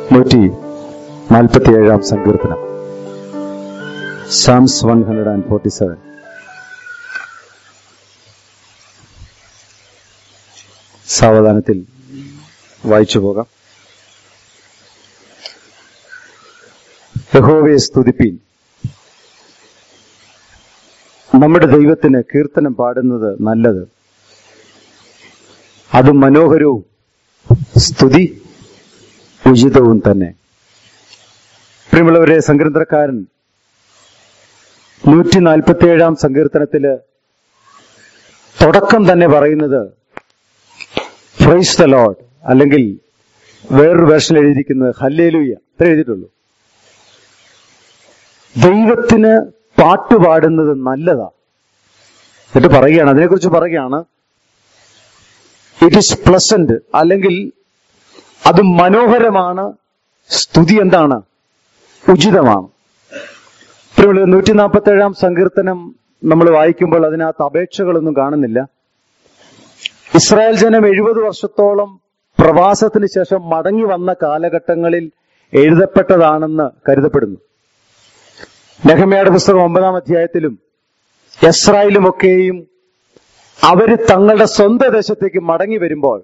നൂറ്റി നാൽപ്പത്തിയേഴാം സങ്കീർത്തനം Psalms one hundred and forty seven സാവധാനത്തിൽ വായിച്ചു പോകാം യഹോവയെ സ്തുതിപ്പീൻ നമ്മുടെ ദൈവത്തിന് കീർത്തനം പാടുന്നത് നല്ലത് അത് മനോഹരവും സ്തുതി ഉചിതവും തന്നെ പ്രിയമുള്ളവരെ സങ്കീർത്തനക്കാരൻ നൂറ്റി നാൽപ്പത്തി ഏഴാം സങ്കീർത്തനത്തില് തുടക്കം തന്നെ പറയുന്നത് ഫ്രൈസ് ദ ലോഡ് അല്ലെങ്കിൽ വേറൊരു വേർഷൻ എഴുതിയിരിക്കുന്നത് ഹല്ലേലൂയ അത്ര എഴുതിയിട്ടുള്ളൂ ദൈവത്തിന് പാട്ടുപാടുന്നത് നല്ലതാ എന്നിട്ട് പറയുകയാണ് അതിനെക്കുറിച്ച് പറയുകയാണ് ഇറ്റ് ഈസ് പ്ലസന്റ് അല്ലെങ്കിൽ അത് മനോഹരമാണ് സ്തുതി എന്താണ് ഉചിതമാണ് നൂറ്റി നാൽപ്പത്തി ഏഴാം സങ്കീർത്തനം നമ്മൾ വായിക്കുമ്പോൾ അതിനകത്ത് അപേക്ഷകളൊന്നും കാണുന്നില്ല ഇസ്രായേൽ ജനം എഴുപത് വർഷത്തോളം പ്രവാസത്തിന് ശേഷം മടങ്ങി വന്ന കാലഘട്ടങ്ങളിൽ എഴുതപ്പെട്ടതാണെന്ന് കരുതപ്പെടുന്നു നെഹമയുടെ പുസ്തകം ഒമ്പതാം അധ്യായത്തിലും എസ്രായേലുമൊക്കെയും അവര് തങ്ങളുടെ സ്വന്തം ദേശത്തേക്ക് മടങ്ങി വരുമ്പോൾ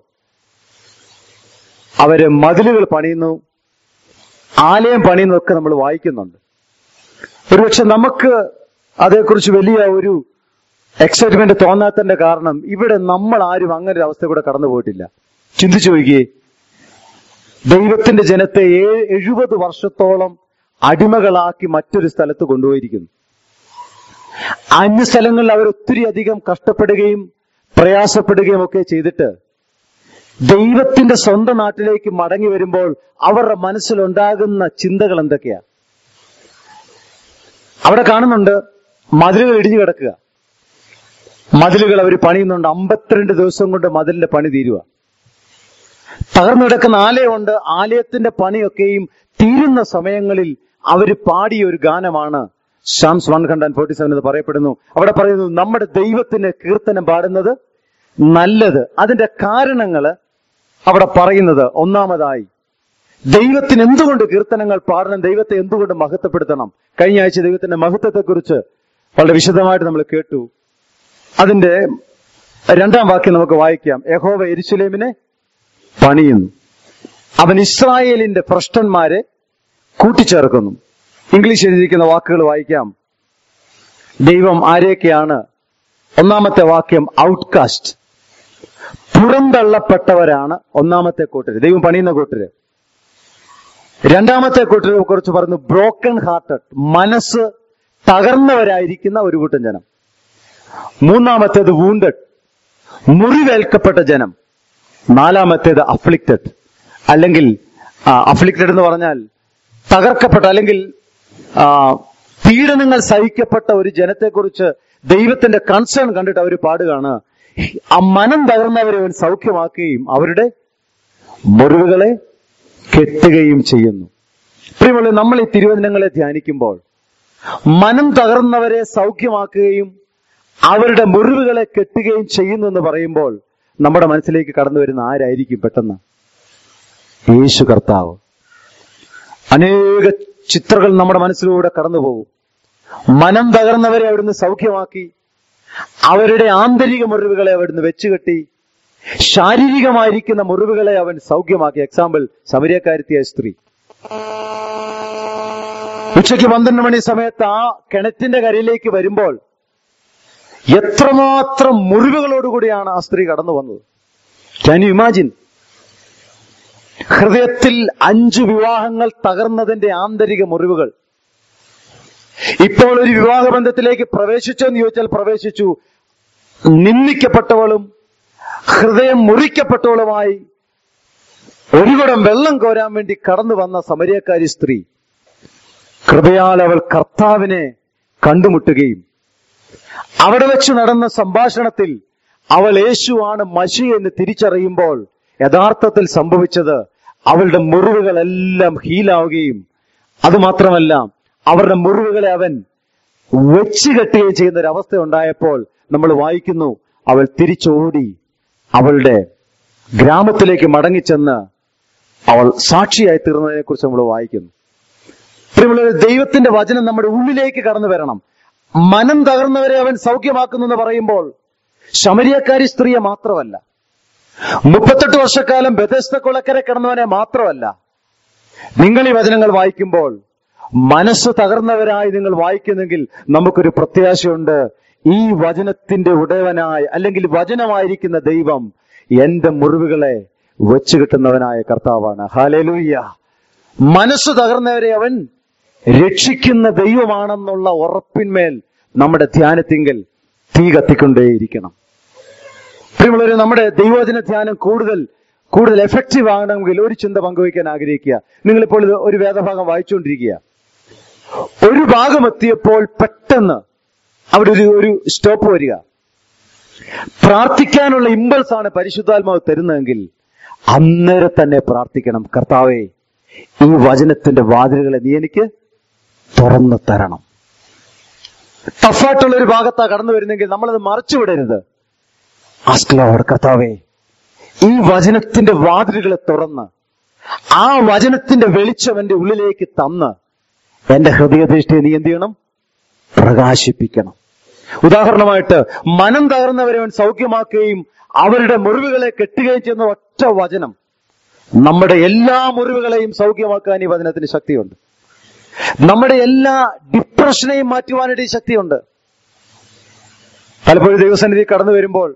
അവര് മതിലുകൾ പണിയുന്നു ആലയം പണിയുന്നതൊക്കെ നമ്മൾ വായിക്കുന്നുണ്ട് ഒരുപക്ഷെ നമുക്ക് അതേക്കുറിച്ച് വലിയ ഒരു എക്സൈറ്റ്മെന്റ് തോന്നാത്തതിന്റെ കാരണം ഇവിടെ നമ്മൾ ആരും അങ്ങനെ ഒരു അവസ്ഥ കൂടെ കടന്നു പോയിട്ടില്ല ചിന്തിച്ചു നോക്കിയേ ദൈവത്തിന്റെ ജനത്തെ ഏഴ് എഴുപത് വർഷത്തോളം അടിമകളാക്കി മറ്റൊരു സ്ഥലത്ത് കൊണ്ടുപോയിരിക്കുന്നു അന്യ സ്ഥലങ്ങളിൽ അവർ ഒത്തിരി അധികം കഷ്ടപ്പെടുകയും പ്രയാസപ്പെടുകയും ഒക്കെ ചെയ്തിട്ട് ദൈവത്തിന്റെ സ്വന്തം നാട്ടിലേക്ക് മടങ്ങി വരുമ്പോൾ അവരുടെ മനസ്സിലുണ്ടാകുന്ന ചിന്തകൾ എന്തൊക്കെയാ അവിടെ കാണുന്നുണ്ട് മതിലുകൾ ഇടിഞ്ഞു കിടക്കുക മതിലുകൾ അവർ പണിയുന്നുണ്ട് അമ്പത്തിരണ്ട് ദിവസം കൊണ്ട് മതിലിന്റെ പണി തീരുക തകർന്നു കിടക്കുന്ന ആലയമുണ്ട് ആലയത്തിന്റെ പണിയൊക്കെയും തീരുന്ന സമയങ്ങളിൽ അവർ പാടിയ ഒരു ഗാനമാണ് Psalms one hundred and forty seven എന്ന് പറയപ്പെടുന്നു അവിടെ പറയുന്നു നമ്മുടെ ദൈവത്തിന് കീർത്തനം പാടുന്നത് നല്ലത് അതിന്റെ കാരണങ്ങള് അവിടെ പറയുന്നത് ഒന്നാമതായി ദൈവത്തിന് എന്തുകൊണ്ട് കീർത്തനങ്ങൾ പാടണം ദൈവത്തെ എന്തുകൊണ്ട് മഹത്വപ്പെടുത്തണം കഴിഞ്ഞ ആഴ്ച ദൈവത്തിന്റെ മഹത്വത്തെക്കുറിച്ച് വളരെ വിശദമായിട്ട് നമ്മൾ കേട്ടു അതിന്റെ രണ്ടാം വാക്യം നമുക്ക് വായിക്കാം യഹോവ എരിശുലേമിനെ പണിയുന്നു അവൻ ഇസ്രായേലിന്റെ ഭ്രഷ്ടന്മാരെ കൂട്ടിച്ചേർക്കുന്നു ഇംഗ്ലീഷ് എഴുതിയിരിക്കുന്ന വാക്കുകൾ വായിക്കാം ദൈവം ആരെയൊക്കെയാണ് ഒന്നാമത്തെ വാക്യം ഔട്ട്കാസ്റ്റ് പുറന്തള്ളപ്പെട്ടവരാണ് ഒന്നാമത്തെ കൂട്ടര് ദൈവം പണിയുന്ന കൂട്ടര് രണ്ടാമത്തെ കൂട്ടരെ കുറിച്ച് പറഞ്ഞു ബ്രോക്കൺ ഹാർട്ടഡ് മനസ്സ് തകർന്നവരായിരിക്കുന്ന ഒരു കൂട്ടം ജനം മൂന്നാമത്തേത് വൂണ്ടഡ് മുറിവേൽക്കപ്പെട്ട ജനം നാലാമത്തേത് അഫ്ലിക്റ്റഡ് അല്ലെങ്കിൽ അഫ്ലിക്റ്റഡ് എന്ന് പറഞ്ഞാൽ തകർക്കപ്പെട്ട അല്ലെങ്കിൽ പീഡനങ്ങൾ സഹിക്കപ്പെട്ട ഒരു ജനത്തെക്കുറിച്ച് ദൈവത്തിന്റെ കൺസേൺ കണ്ടിട്ട് അവർ പാടുകയാണ് ആ മനം തകർന്നവരെ അവൻ സൗഖ്യമാക്കുകയും അവരുടെ മുറിവുകളെ കെട്ടുകയും ചെയ്യുന്നു പ്രിയമുള്ള നമ്മൾ ഈ തിരുവചനങ്ങളെ ധ്യാനിക്കുമ്പോൾ മനം തകർന്നവരെ സൗഖ്യമാക്കുകയും അവരുടെ മുറിവുകളെ കെട്ടുകയും ചെയ്യുന്നു എന്ന് പറയുമ്പോൾ നമ്മുടെ മനസ്സിലേക്ക് കടന്നു വരുന്ന ആരായിരിക്കും പെട്ടെന്ന് യേശു കർത്താവ് അനേക ചിത്രങ്ങൾ നമ്മുടെ മനസ്സിലൂടെ കടന്നു പോകും മനം തകർന്നവരെ അവിടുന്ന് സൗഖ്യമാക്കി അവരുടെ ആന്തരിക മുറിവുകളെ അവിടുന്ന് വെച്ചുകെട്ടി ശാരീരികമായിരിക്കുന്ന മുറിവുകളെ അവൻ സൗഖ്യമാക്കി എക്സാമ്പിൾ സമരിയക്കാരുത്തിയ സ്ത്രീ ഉച്ചയ്ക്ക് പന്ത്രണ്ട് മണി സമയത്ത് ആ കിണറ്റിന്റെ കരയിലേക്ക് വരുമ്പോൾ എത്രമാത്രം മുറിവുകളോടുകൂടിയാണ് ആ സ്ത്രീ കടന്നു വന്നത് ക്യാൻ യു ഇമാജിൻ ഹൃദയത്തിൽ അഞ്ചു വിവാഹങ്ങൾ തകർന്നതിന്റെ ആന്തരിക മുറിവുകൾ ഇപ്പോൾ ഒരു വിവാഹബന്ധത്തിലേക്ക് പ്രവേശിച്ചെന്ന് ചോദിച്ചാൽ പ്രവേശിച്ചു നിന്ദിക്കപ്പെട്ടവളും ഹൃദയം മുറിക്കപ്പെട്ടവളുമായി ഒരു കുടം വെള്ളം കോരാൻ വേണ്ടി കടന്നു വന്ന സമരിയക്കാരി സ്ത്രീ കൃപയാൽ അവൾ കർത്താവിനെ കണ്ടുമുട്ടുകയും അവിടെ വെച്ച് നടന്ന സംഭാഷണത്തിൽ അവൾ യേശുവാണ് മഷി എന്ന് തിരിച്ചറിയുമ്പോൾ യഥാർത്ഥത്തിൽ സംഭവിച്ചത് അവളുടെ മുറിവുകളെല്ലാം ഹീലാവുകയും അതുമാത്രമല്ല അവരുടെ മുറിവുകളെ അവൻ വെച്ച് കെട്ടുകയും ചെയ്യുന്ന ഒരു അവസ്ഥ ഉണ്ടായപ്പോൾ നമ്മൾ വായിക്കുന്നു അവൾ തിരിച്ചോടി അവളുടെ ഗ്രാമത്തിലേക്ക് മടങ്ങിച്ചെന്ന് അവൾ സാക്ഷിയായി തീർന്നതിനെ കുറിച്ച് നമ്മൾ വായിക്കുന്നു പ്രിയമുള്ളവരെ ദൈവത്തിന്റെ വചനം നമ്മുടെ ഉള്ളിലേക്ക് കടന്നു വരണം മനം തകർന്നവരെ അവൻ സൗഖ്യമാക്കുന്നു എന്ന് പറയുമ്പോൾ ശമരിയക്കാരി സ്ത്രീയെ മാത്രമല്ല മുപ്പത്തെട്ട് വർഷക്കാലം ബദസ്ത കുളക്കരെ കിടന്നവനെ മാത്രമല്ല നിങ്ങൾ ഈ വചനങ്ങൾ വായിക്കുമ്പോൾ മനസ്സ് തകർന്നവരായി നിങ്ങൾ വായിക്കുന്നെങ്കിൽ നമുക്കൊരു പ്രത്യാശയുണ്ട് ഈ വചനത്തിന്റെ ഉടയവനായ അല്ലെങ്കിൽ വചനമായിരിക്കുന്ന ദൈവം എന്റെ മുറിവുകളെ വെച്ചു കിട്ടുന്നവനായ കർത്താവാണ് ഹാലലൂയ്യ മനസ്സ് തകർന്നവരെ അവൻ രക്ഷിക്കുന്ന ദൈവമാണെന്നുള്ള ഉറപ്പിന്മേൽ നമ്മുടെ ധ്യാനത്തിങ്കൽ തീ കത്തിക്കൊണ്ടേയിരിക്കണം പ്രിയമുള്ളവരെ നമ്മുടെ ദൈവവചന ധ്യാനം കൂടുതൽ കൂടുതൽ എഫക്റ്റീവ് ആകണമെങ്കിൽ ഒരു ചിന്ത പങ്കുവയ്ക്കാൻ ആഗ്രഹിക്കുക നിങ്ങളിപ്പോൾ ഇത് ഒരു വേദഭാഗം വായിച്ചുകൊണ്ടിരിക്കുക ഒരു ഭാഗം എത്തിയപ്പോൾ പെട്ടെന്ന് അവിടെ ഒരു ഒരു സ്റ്റോപ്പ് വരിക പ്രാർത്ഥിക്കാനുള്ള ഇമ്പൾസ് ആണ് പരിശുദ്ധാത്മാവ് തരുന്നതെങ്കിൽ അന്നേരം തന്നെ പ്രാർത്ഥിക്കണം കർത്താവേ ഈ വചനത്തിന്റെ വാതിലുകളെ നീ എനിക്ക് തുറന്നു തരണം ടഫായിട്ടുള്ള ഒരു ഭാഗത്താ കടന്നു വരുന്നെങ്കിൽ നമ്മളത് മറച്ചു വിടരുത് ആസ്ക്ലോട് കർത്താവേ ഈ വചനത്തിന്റെ വാതിലുകളെ തുറന്ന് ആ വചനത്തിന്റെ വെളിച്ചം എന്റെ ഉള്ളിലേക്ക് തന്ന് എന്റെ ഹൃദയദൃഷ്ടിയെ നീ എന്ത് ചെയ്യണം പ്രകാശിപ്പിക്കണം ഉദാഹരണമായിട്ട് മനം തകർന്നവരെ അവൻ സൗഖ്യമാക്കുകയും അവരുടെ മുറിവുകളെ കെട്ടുകയും ചെയ്യുന്ന ഒറ്റ വചനം നമ്മുടെ എല്ലാ മുറിവുകളെയും സൗഖ്യമാക്കാൻ ഈ വചനത്തിന് ശക്തിയുണ്ട് നമ്മുടെ എല്ലാ ഡിപ്രഷനെയും മാറ്റുവാനായിട്ട് ഈ ശക്തിയുണ്ട് പലപ്പോഴും ദൈവസന്നിധി കടന്നു വരുമ്പോൾ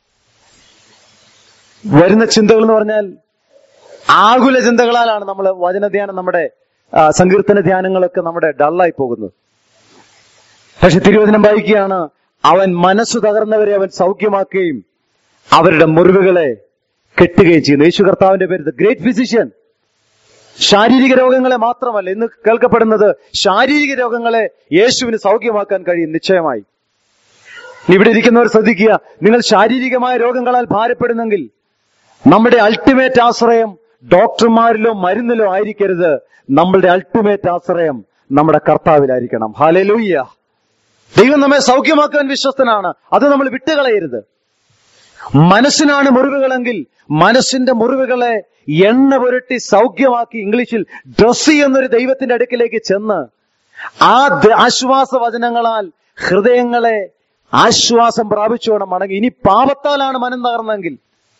വരുന്ന ചിന്തകൾ എന്ന് പറഞ്ഞാൽ ആകുല ചിന്തകളാലാണ് നമ്മൾ വചനധ്യാനം നമ്മുടെ ആ, സങ്കീർത്തന ധ്യാനങ്ങളൊക്കെ നമ്മുടെ ഡള്ളായി പോകുന്നത് പക്ഷെ തിരുവചനം വായിക്കുകയാണ് അവൻ മനസ്സു തകർന്നവരെ അവൻ സൗഖ്യമാക്കുകയും അവരുടെ മുറിവുകളെ കെട്ടുകയും ചെയ്യുന്നു യേശു കർത്താവിന്റെ പേര് ഗ്രേറ്റ് ഫിസിഷ്യൻ ശാരീരിക രോഗങ്ങളെ മാത്രമല്ല ഇന്ന് കേൾക്കപ്പെടുന്നത് ശാരീരിക രോഗങ്ങളെ യേശുവിന് സൗഖ്യമാക്കാൻ കഴിയും നിശ്ചയമായി ഇവിടെ ഇരിക്കുന്നവർ ശ്രദ്ധിക്കുക നിങ്ങൾ ശാരീരികമായ രോഗങ്ങളാൽ ഭാരപ്പെടുന്നെങ്കിൽ നമ്മുടെ അൾട്ടിമേറ്റ് ആശ്രയം ഡോക്ടർമാരിലോ മരുന്നിലോ ആയിരിക്കരുത് നമ്മളുടെ അൾട്ടിമേറ്റ് ആശ്രയം നമ്മുടെ കർത്താവിലായിരിക്കണം ഹാലലൂയ്യ ദൈവം നമ്മെ സൗഖ്യമാക്കാൻ വിശ്വസ്തനാണ് അത് നമ്മൾ വിട്ടുകളയരുത് മനസ്സിനാണ് മുറിവുകളെങ്കിൽ മനസ്സിന്റെ മുറിവുകളെ എണ്ണ പുരട്ടി സൗഖ്യമാക്കി ഇംഗ്ലീഷിൽ ഡ്രസ്സി എന്നൊരു ദൈവത്തിന്റെ അടുക്കിലേക്ക് ചെന്ന് ആ ദ- ആശ്വാസ വചനങ്ങളാൽ ഹൃദയങ്ങളെ ആശ്വാസം പ്രാപിച്ചോണം മടങ്ങി ഇനി പാപത്താലാണ് മനം തകർന്നെങ്കിൽ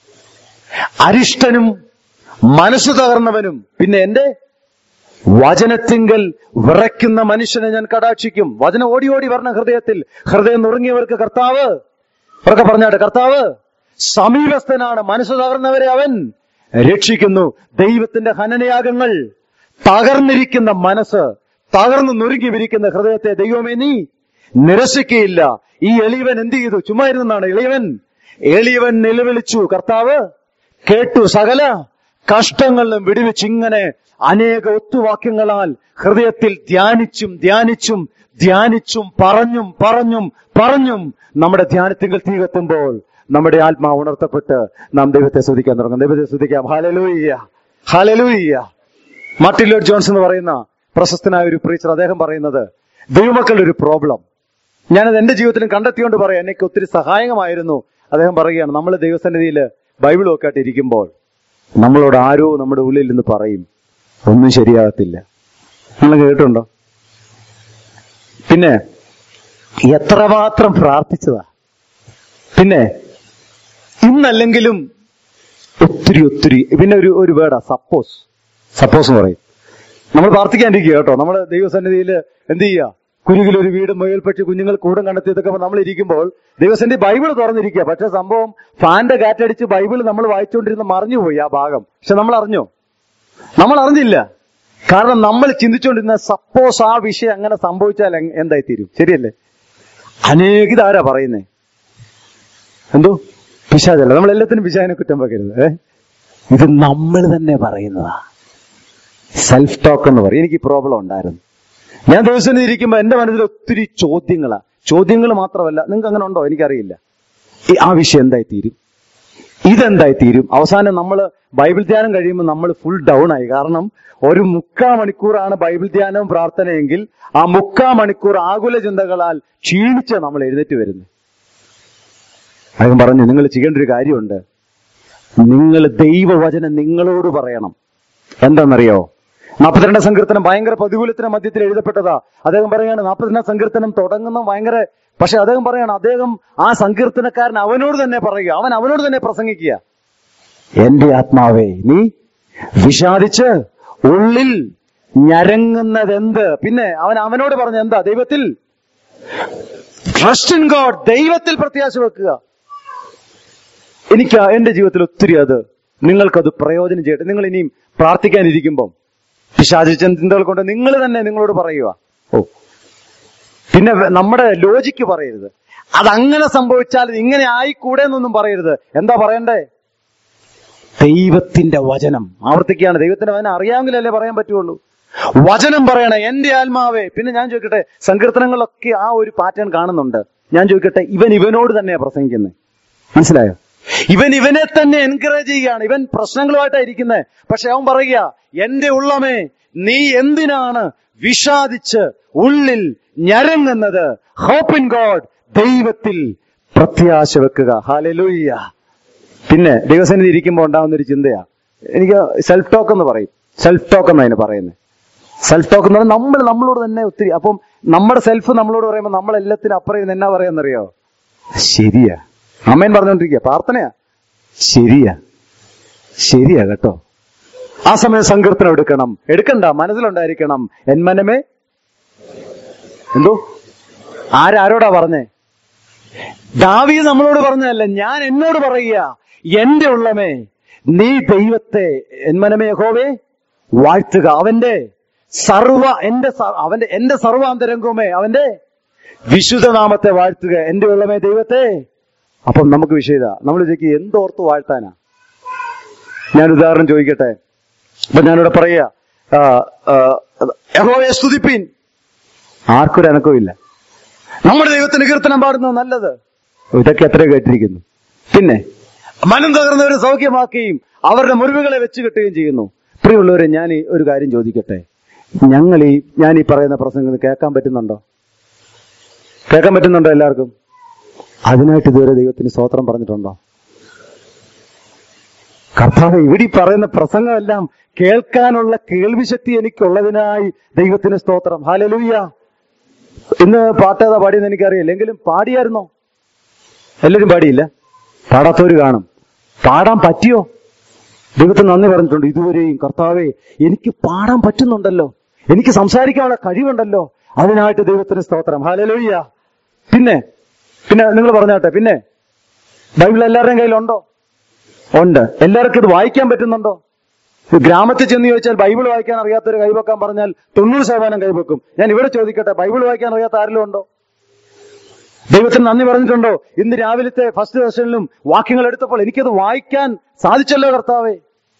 അരിഷ്ടനും മനസ്സു തകർന്നവനും പിന്നെ എന്റെ വചനത്തിങ്കൽ വിറയ്ക്കുന്ന മനുഷ്യനെ ഞാൻ കടാക്ഷിക്കും വചനം ഓടി ഓടി വരണം ഹൃദയത്തിൽ ഹൃദയം നുറുങ്ങിയവർക്ക് കർത്താവ് ഉറക്കെ പറഞ്ഞാട്ടെ കർത്താവ് സമീപസ്ഥനാണ് മനസ്സ് തകർന്നവരെ അവൻ രക്ഷിക്കുന്നു ദൈവത്തിന്റെ ഹനനയാഗങ്ങൾ തകർന്നിരിക്കുന്ന മനസ്സ് തകർന്നു നുറുങ്ങി വിരിക്കുന്ന ഹൃദയത്തെ ദൈവമേ നീ നിരസിക്കയില്ല ഈ എളിയവൻ എന്ത് ചെയ്തു ചുമ്മാ ഇരുന്നാണ് എളിയവൻ എളിയവൻ നിലവിളിച്ചു കർത്താവ് കേട്ടു സകല കഷ്ടങ്ങളിലും വിടുവിച്ച് ഇങ്ങനെ അനേക ഒത്തുവാക്യങ്ങളാൽ ഹൃദയത്തിൽ ധ്യാനിച്ചും ധ്യാനിച്ചും ധ്യാനിച്ചും പറഞ്ഞും പറഞ്ഞും പറഞ്ഞും നമ്മുടെ ധ്യാനത്തിങ്കൽ തീ കത്തുമ്പോൾ നമ്മുടെ ആത്മാവ് ഉണർത്തപ്പെട്ട് നാം ദൈവത്തെ സ്തുതിക്കാൻ തുടങ്ങും ദൈവത്തെ സ്തുതിക്കാം ഹാലലൂയ്യ ഹാലലൂയ്യ മാർട്ടിൻ ലോഡ് ജോൺസ് എന്ന് പറയുന്ന പ്രശസ്തനായ ഒരു പ്രീച്ചർ അദ്ദേഹം പറയുന്നത് ദൈവമക്കളുടെ ഒരു പ്രോബ്ലം ഞാനത് എന്റെ ജീവിതത്തിലും കണ്ടെത്തിയോണ്ട് പറയാം എനിക്ക് ഒത്തിരി സഹായകമായിരുന്നു അദ്ദേഹം പറയുകയാണ് നമ്മൾ ദൈവസന്നിധിയിൽ ബൈബിൾ ഒക്കെ ആയിട്ട് ഇരിക്കുമ്പോൾ നമ്മളോട് ആരോ നമ്മുടെ ഉള്ളിൽ നിന്ന് പറയും ഒന്നും ശരിയാകത്തില്ല നിങ്ങൾ കേട്ടുണ്ടോ പിന്നെ എത്രമാത്രം പ്രാർത്ഥിച്ചതാ പിന്നെ ഇന്നല്ലെങ്കിലും ഒത്തിരി ഒത്തിരി പിന്നെ ഒരു ഒരു വേർഡാ സപ്പോസ് സപ്പോസ് എന്ന് പറയും നമ്മൾ പ്രാർത്ഥിക്കാണ്ടിരിക്കുക കേട്ടോ നമ്മൾ ദൈവസന്നിധിയിൽ എന്ത് ചെയ്യുക കുരുകിലൊരു വീട് മുയൽപ്പക്ഷി കുഞ്ഞുങ്ങൾ കൂടും കണ്ടെത്തിയതൊക്കെ നമ്മൾ ഇരിക്കുമ്പോൾ ദൈവസന്നിധി ബൈബിൾ തുറന്നിരിക്കുക പക്ഷെ സംഭവം ഫാന്റെ കാറ്റടിച്ച് ബൈബിൾ നമ്മൾ വായിച്ചുകൊണ്ടിരുന്ന മറിഞ്ഞുപോയി ആ ഭാഗം പക്ഷെ നമ്മൾ അറിഞ്ഞോ നമ്മൾ അറിഞ്ഞില്ല കാരണം നമ്മൾ ചിന്തിച്ചുകൊണ്ടിരുന്ന സപ്പോസ് ആ വിഷയം അങ്ങനെ സംഭവിച്ചാൽ എങ്- എന്തായി തീരും ശരിയല്ലേ അനേക ഇതാരാ പറയുന്നേ എന്തോ പിശാചല്ല നമ്മൾ എല്ലാത്തിനും പിശാചിനെ കുറ്റം വെക്കരുത് ഏ? ഇത് നമ്മൾ തന്നെ പറയുന്നതാ സെൽഫ് ടോക്ക് എന്ന് പറയും എനിക്ക് പ്രോബ്ലം ഉണ്ടായിരുന്നു ഞാൻ ദിവസം ഇരിക്കുമ്പോൾ എന്റെ മനസ്സിൽ ഒത്തിരി ചോദ്യങ്ങളാ ചോദ്യങ്ങൾ മാത്രമല്ല നിങ്ങൾക്ക് അങ്ങനെ ഉണ്ടോ എനിക്കറിയില്ല ഈ ആ വിഷയം എന്തായി തീരും ഇതെന്തായി തീരും അവസാനം നമ്മൾ ബൈബിൾ ധ്യാനം കഴിയുമ്പോൾ നമ്മൾ ഫുൾ ഡൗൺ ആയി കാരണം ഒരു മുക്കാ മണിക്കൂറാണ് ബൈബിൾ ധ്യാനവും പ്രാർത്ഥനയെങ്കിൽ ആ മുക്കാ മണിക്കൂർ ആകുല ചിന്തകളാൽ ക്ഷീണിച്ച നമ്മൾ എഴുന്നേറ്റ് വരുന്നു അദ്ദേഹം പറഞ്ഞു നിങ്ങൾ ചെയ്യേണ്ട ഒരു കാര്യമുണ്ട് നിങ്ങൾ ദൈവവചനം നിങ്ങളോട് പറയണം എന്താണെന്നറിയോ നാൽപ്പത്തിരണ്ടാം സങ്കീർത്തനം ഭയങ്കര പ്രതികൂലത്തിന് മധ്യത്തിൽ എഴുതപ്പെട്ടതാ അദ്ദേഹം പറയാണ് നാൽപ്പത്തിരണ്ടാം സങ്കീർത്തനം തുടങ്ങുന്ന ഭയങ്കര പക്ഷെ അദ്ദേഹം പറയാണ് അദ്ദേഹം ആ സങ്കീർത്തനക്കാരൻ അവനോട് തന്നെ പറയുക അവൻ അവനോട് തന്നെ പ്രസംഗിക്കുക എന്റെ ആത്മാവേ നീ വിഷാദിച്ച് ഉള്ളിൽ ഞരങ്ങുന്നതെന്ത് പിന്നെ അവൻ അവനോട് പറഞ്ഞ എന്താ ദൈവത്തിൽ ട്രസ്റ്റ് ഇൻ ഗോഡ് ദൈവത്തിൽ പ്രത്യാശ വെക്കുക എനിക്ക് എന്റെ ജീവിതത്തിൽ ഒത്തിരി അത് നിങ്ങൾക്കത് പ്രയോജനം ചെയ്യട്ടെ നിങ്ങൾ ഇനിയും പ്രാർത്ഥിക്കാനിരിക്കുമ്പം പിശാചി ചിന്തകൾ കൊണ്ട് നിങ്ങൾ തന്നെ നിങ്ങളോട് പറയുക ഓ പിന്നെ വെ- നമ്മുടെ ലോജിക്ക് പറയരുത് അതങ്ങനെ സംഭവിച്ചാൽ ഇത് ഇങ്ങനെ ആയിക്കൂടെ എന്നൊന്നും പറയരുത് എന്താ പറയണ്ടേ ദൈവത്തിന്റെ വചനം ആവർത്തിക്കുകയാണ് ദൈവത്തിന്റെ വചനം അറിയാമെങ്കിലല്ലേ പറയാൻ പറ്റുള്ളൂ വചനം പറയണേ എന്റെ ആത്മാവേ പിന്നെ ഞാൻ ചോദിക്കട്ടെ സങ്കീർത്തനങ്ങളിലൊക്കെ ആ ഒരു പാറ്റേൺ കാണുന്നുണ്ട് ഞാൻ ചോദിക്കട്ടെ ഇവൻ ഇവനോട് തന്നെയാ പ്രസംഗിക്കുന്നത് മനസ്സിലായോ ഇവൻ ഇവനെ തന്നെ എൻകറേജ് ചെയ്യുകയാണ് ഇവൻ പ്രശ്നങ്ങളുമായിട്ടാ ഇരിക്കുന്നത് പക്ഷെ അവൻ പറയുക എന്റെ ഉള്ളമേ നീ എന്തിനാണ് വിഷാദിച്ച് ഉള്ളിൽ ഞരങ്ങുന്നത് ഹോപ്പ് ഇൻ ഗോഡ് ദൈവത്തിൽ പ്രത്യാശ വെക്കുക ഹാലലൂയ്യ പിന്നെ ദൈവസന്നിധി ഇരിക്കുമ്പോൾ ഉണ്ടാകുന്ന ഒരു ചിന്തയാ എനിക്ക് സെൽഫ് ടോക്ക് എന്ന് പറയും സെൽഫ് ടോക്ക് എന്ന് അതിന് പറയുന്നത് സെൽഫ് ടോക്ക് എന്ന് പറഞ്ഞാൽ നമ്മൾ നമ്മളോട് തന്നെ ഒത്തിരി അപ്പം നമ്മുടെ സെൽഫ് നമ്മളോട് പറയുമ്പോൾ നമ്മൾ എല്ലാത്തിനും അപ്പുറം ഇരുന്ന് എന്നാ പറയാന്നറിയോ ശരിയാ അമ്മേൻ പറഞ്ഞോണ്ടിരിക്കുക പ്രാർത്ഥനയാ ശരിയാ ശരിയാ കേട്ടോ ആ സമയം സങ്കീർത്തനം എടുക്കണം എടുക്കണ്ട മനസ്സിലുണ്ടായിരിക്കണം എൻ മനമേ എന്തോ ആരാരോടാ പറഞ്ഞേ ദാവീദ് നമ്മളോട് പറഞ്ഞതല്ല ഞാൻ എന്നോട് പറയുക എന്റെ ഉള്ളമേ നീ ദൈവത്തെ എന്മനമേ യഹോവേ വാഴ്ത്തുക അവന്റെ സർവ എന്റെ സ- അവന്റെ എന്റെ സർവാന്തരംഗവുമേ അവന്റെ വിശുദ്ധനാമത്തെ വാഴ്ത്തുക എന്റെ ഉള്ളമേ ദൈവത്തെ അപ്പം നമുക്ക് വിഷയത നമ്മൾ ചോദിക്കുക എന്തോർത്ത് വാഴ്ത്താനാ ഞാൻ ഉദാഹരണം ചോദിക്കട്ടെ അപ്പൊ ഞാനിവിടെ പറയുക ആ, ആ, യഹോവയെ സ്തുതിപ്പീൻ ആർക്കൊരു അനക്കവും ഇല്ല നമ്മുടെ ദൈവത്തിന് കീർത്തനം പാടുന്നത് നല്ലത് ഇതൊക്കെ എത്ര കേട്ടിരിക്കുന്നു പിന്നെ മനം തകർന്നവരെ സൗഖ്യമാക്കുകയും അവരുടെ മുറിവുകളെ വെച്ച് കെട്ടുകയും ചെയ്യുന്നു പ്രിയമുള്ളവരെ ഞാൻ ഈ ഒരു കാര്യം ചോദിക്കട്ടെ ഞങ്ങൾ ഈ ഞാൻ ഈ പറയുന്ന പ്രസംഗം കേൾക്കാൻ പറ്റുന്നുണ്ടോ കേൾക്കാൻ പറ്റുന്നുണ്ടോ എല്ലാവർക്കും അതിനായിട്ട് ഇതുവരെ ദൈവത്തിന് സ്തോത്രം പറഞ്ഞിട്ടുണ്ടോ കർത്താവ് ഇവിടെ ഈ പറയുന്ന പ്രസംഗമെല്ലാം കേൾക്കാനുള്ള കേൾവിശക്തി എനിക്കുള്ളതിനായി ദൈവത്തിന് സ്തോത്രം ഹാലലൂയ്യ ഇന്ന് പാട്ടേതാ പാടിയെന്ന് എനിക്കറിയില്ല എങ്കിലും പാടിയായിരുന്നോ എല്ലാവരും പാടിയില്ല പാടാത്തവര് കാണും പാടാൻ പറ്റിയോ ദൈവത്തിന് നന്ദി പറഞ്ഞിട്ടുണ്ട് ഇതുവരെയും കർത്താവെ എനിക്ക് പാടാൻ പറ്റുന്നുണ്ടല്ലോ എനിക്ക് സംസാരിക്കാനുള്ള കഴിവുണ്ടല്ലോ അതിനായിട്ട് ദൈവത്തിന് സ്തോത്രം ഹാലലോയ്യ പിന്നെ പിന്നെ നിങ്ങൾ പറഞ്ഞാട്ടെ പിന്നെ ബൈബിൾ എല്ലാവരുടെയും കയ്യിലുണ്ടോ ഉണ്ട് എല്ലാവർക്കും ഇത് വായിക്കാൻ പറ്റുന്നുണ്ടോ ഗ്രാമത്തിൽ ചെന്ന് ചോദിച്ചാൽ ബൈബിൾ വായിക്കാൻ അറിയാത്തൊരു കൈവെക്കാൻ പറഞ്ഞാൽ തൊണ്ണൂറ് ശതമാനം കൈവെക്കും ഞാൻ ഇവിടെ ചോദിക്കട്ടെ ബൈബിൾ വായിക്കാൻ അറിയാത്ത ആരെങ്കിലും ഉണ്ടോ ദൈവത്തിന് നന്ദി പറഞ്ഞിട്ടുണ്ടോ ഇന്ന് രാവിലത്തെ ഫസ്റ്റ് സെഷനിലും വാക്യങ്ങൾ എടുത്തപ്പോൾ എനിക്കത് വായിക്കാൻ സാധിച്ചല്ലോ കർത്താവേ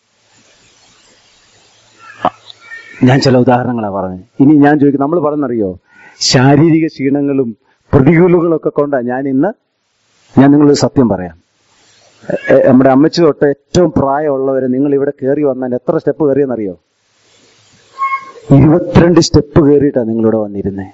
ഞാൻ ചില ഉദാഹരണങ്ങളാ പറഞ്ഞത് ഇനി ഞാൻ ചോദിക്കും നമ്മൾ പറഞ്ഞറിയോ ശാരീരിക ക്ഷീണങ്ങളും പ്രതികൂലങ്ങളും ഒക്കെ കൊണ്ടാ ഞാൻ ഇന്ന് ഞാൻ നിങ്ങളൊരു സത്യം പറയാം എ- എ- നമ്മുടെ അമ്മച്ചി തൊട്ട് ഏറ്റവും പ്രായമുള്ളവരെ നിങ്ങൾ ഇവിടെ കയറി വന്നാൽ എത്ര സ്റ്റെപ്പ് കയറിയെന്നറിയോ ഇരുപത്തിരണ്ട് സ്റ്റെപ്പ് കയറിയിട്ടാണ് നിങ്ങളിവിടെ വന്നിരുന്നേ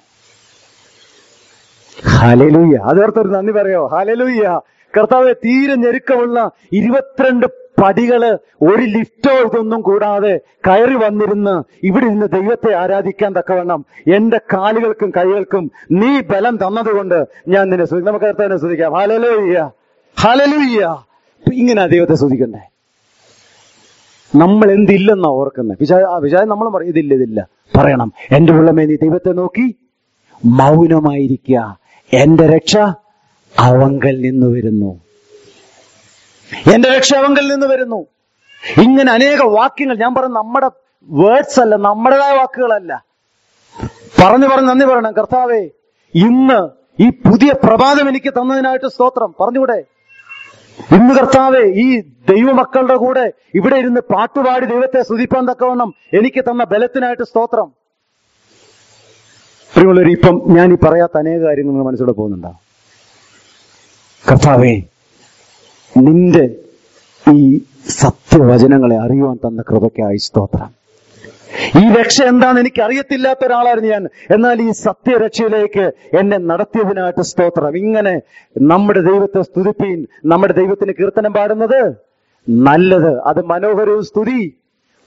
ഹാലലൂയ്യ അതോർത്തൊരു നന്ദി പറയോ ഹാലലൂയ്യ കർത്താവ് തീരെ ഞെരുക്കമുള്ള ഇരുപത്തിരണ്ട് പടികള് ഒരു ലിഫ്റ്റോ ഇതൊന്നും കൂടാതെ കയറി വന്നിരുന്ന് ഇവിടെ ഇരുന്ന് ദൈവത്തെ ആരാധിക്കാൻ തക്കവണ്ണം എന്റെ കാലുകൾക്കും കൈകൾക്കും നീ ബലം തന്നതുകൊണ്ട് ഞാൻ നിന്നെ സ്തുതി- നമുക്ക് കർത്താവിനെ സ്തുതിക്കാം ഹാലലൂയ്യ ഹാലലൂയ്യ ഇങ്ങനെ ദൈവത്തെ സ്തുതിക്കണ്ടേ നമ്മൾ എന്തില്ലെന്നാ ഓർക്കുന്നത് വിചാ വിചാരം നമ്മൾ പറയും ഇതില്ല ഇതില്ല പറയണം എന്റെ ഉള്ളമേ നീ ദൈവത്തെ നോക്കി മൗനമായിരിക്കുക എന്റെ രക്ഷ അവങ്കൽ നിന്ന് വരുന്നു എന്റെ രക്ഷ അവങ്കൽ നിന്ന് വരുന്നു ഇങ്ങനെ അനേക വാക്യങ്ങൾ ഞാൻ പറഞ്ഞ നമ്മുടെ വേർഡ്സ് അല്ല നമ്മുടേതായ വാക്കുകളല്ല പറഞ്ഞു പറഞ്ഞ് നന്ദി പറയണം കർത്താവേ ഇന്ന് ഈ പുതിയ പ്രഭാതം എനിക്ക് തന്നതിനായിട്ട് സ്തോത്രം പറഞ്ഞുകൂടെ ഇന്ന് കർത്താവെ ഈ ദൈവമക്കളുടെ കൂടെ ഇവിടെ ഇരുന്ന് പാട്ടുപാടി ദൈവത്തെ സ്തുതിപ്പാൻ തക്കവണ്ണം എനിക്ക് തന്ന ബലത്തിനായിട്ട് സ്തോത്രം പ്രിയമുള്ളവർ ഇപ്പം ഞാൻ ഈ പറയാത്ത അനേക കാര്യങ്ങൾ നിങ്ങൾ മനസ്സിലൂടെ പോകുന്നുണ്ടാവും കർത്താവേ നിന്റെ ഈ സത്യവചനങ്ങളെ അറിയുവാൻ തന്ന കൃപയ്ക്കായി സ്തോത്രം ഈ രക്ഷ എന്താണെന്ന് എനിക്ക് അറിയത്തില്ലാത്ത ഒരാളായിരുന്നു ഞാൻ എന്നാൽ ഈ സത്യരക്ഷയിലേക്ക് എന്നെ നടത്തിയതിനായിട്ട് സ്തോത്രം ഇങ്ങനെ നമ്മുടെ ദൈവത്തെ സ്തുതിപ്പീൻ നമ്മുടെ ദൈവത്തിന് കീർത്തനം പാടുന്നത് നല്ലത് അത് മനോഹരവും സ്തുതി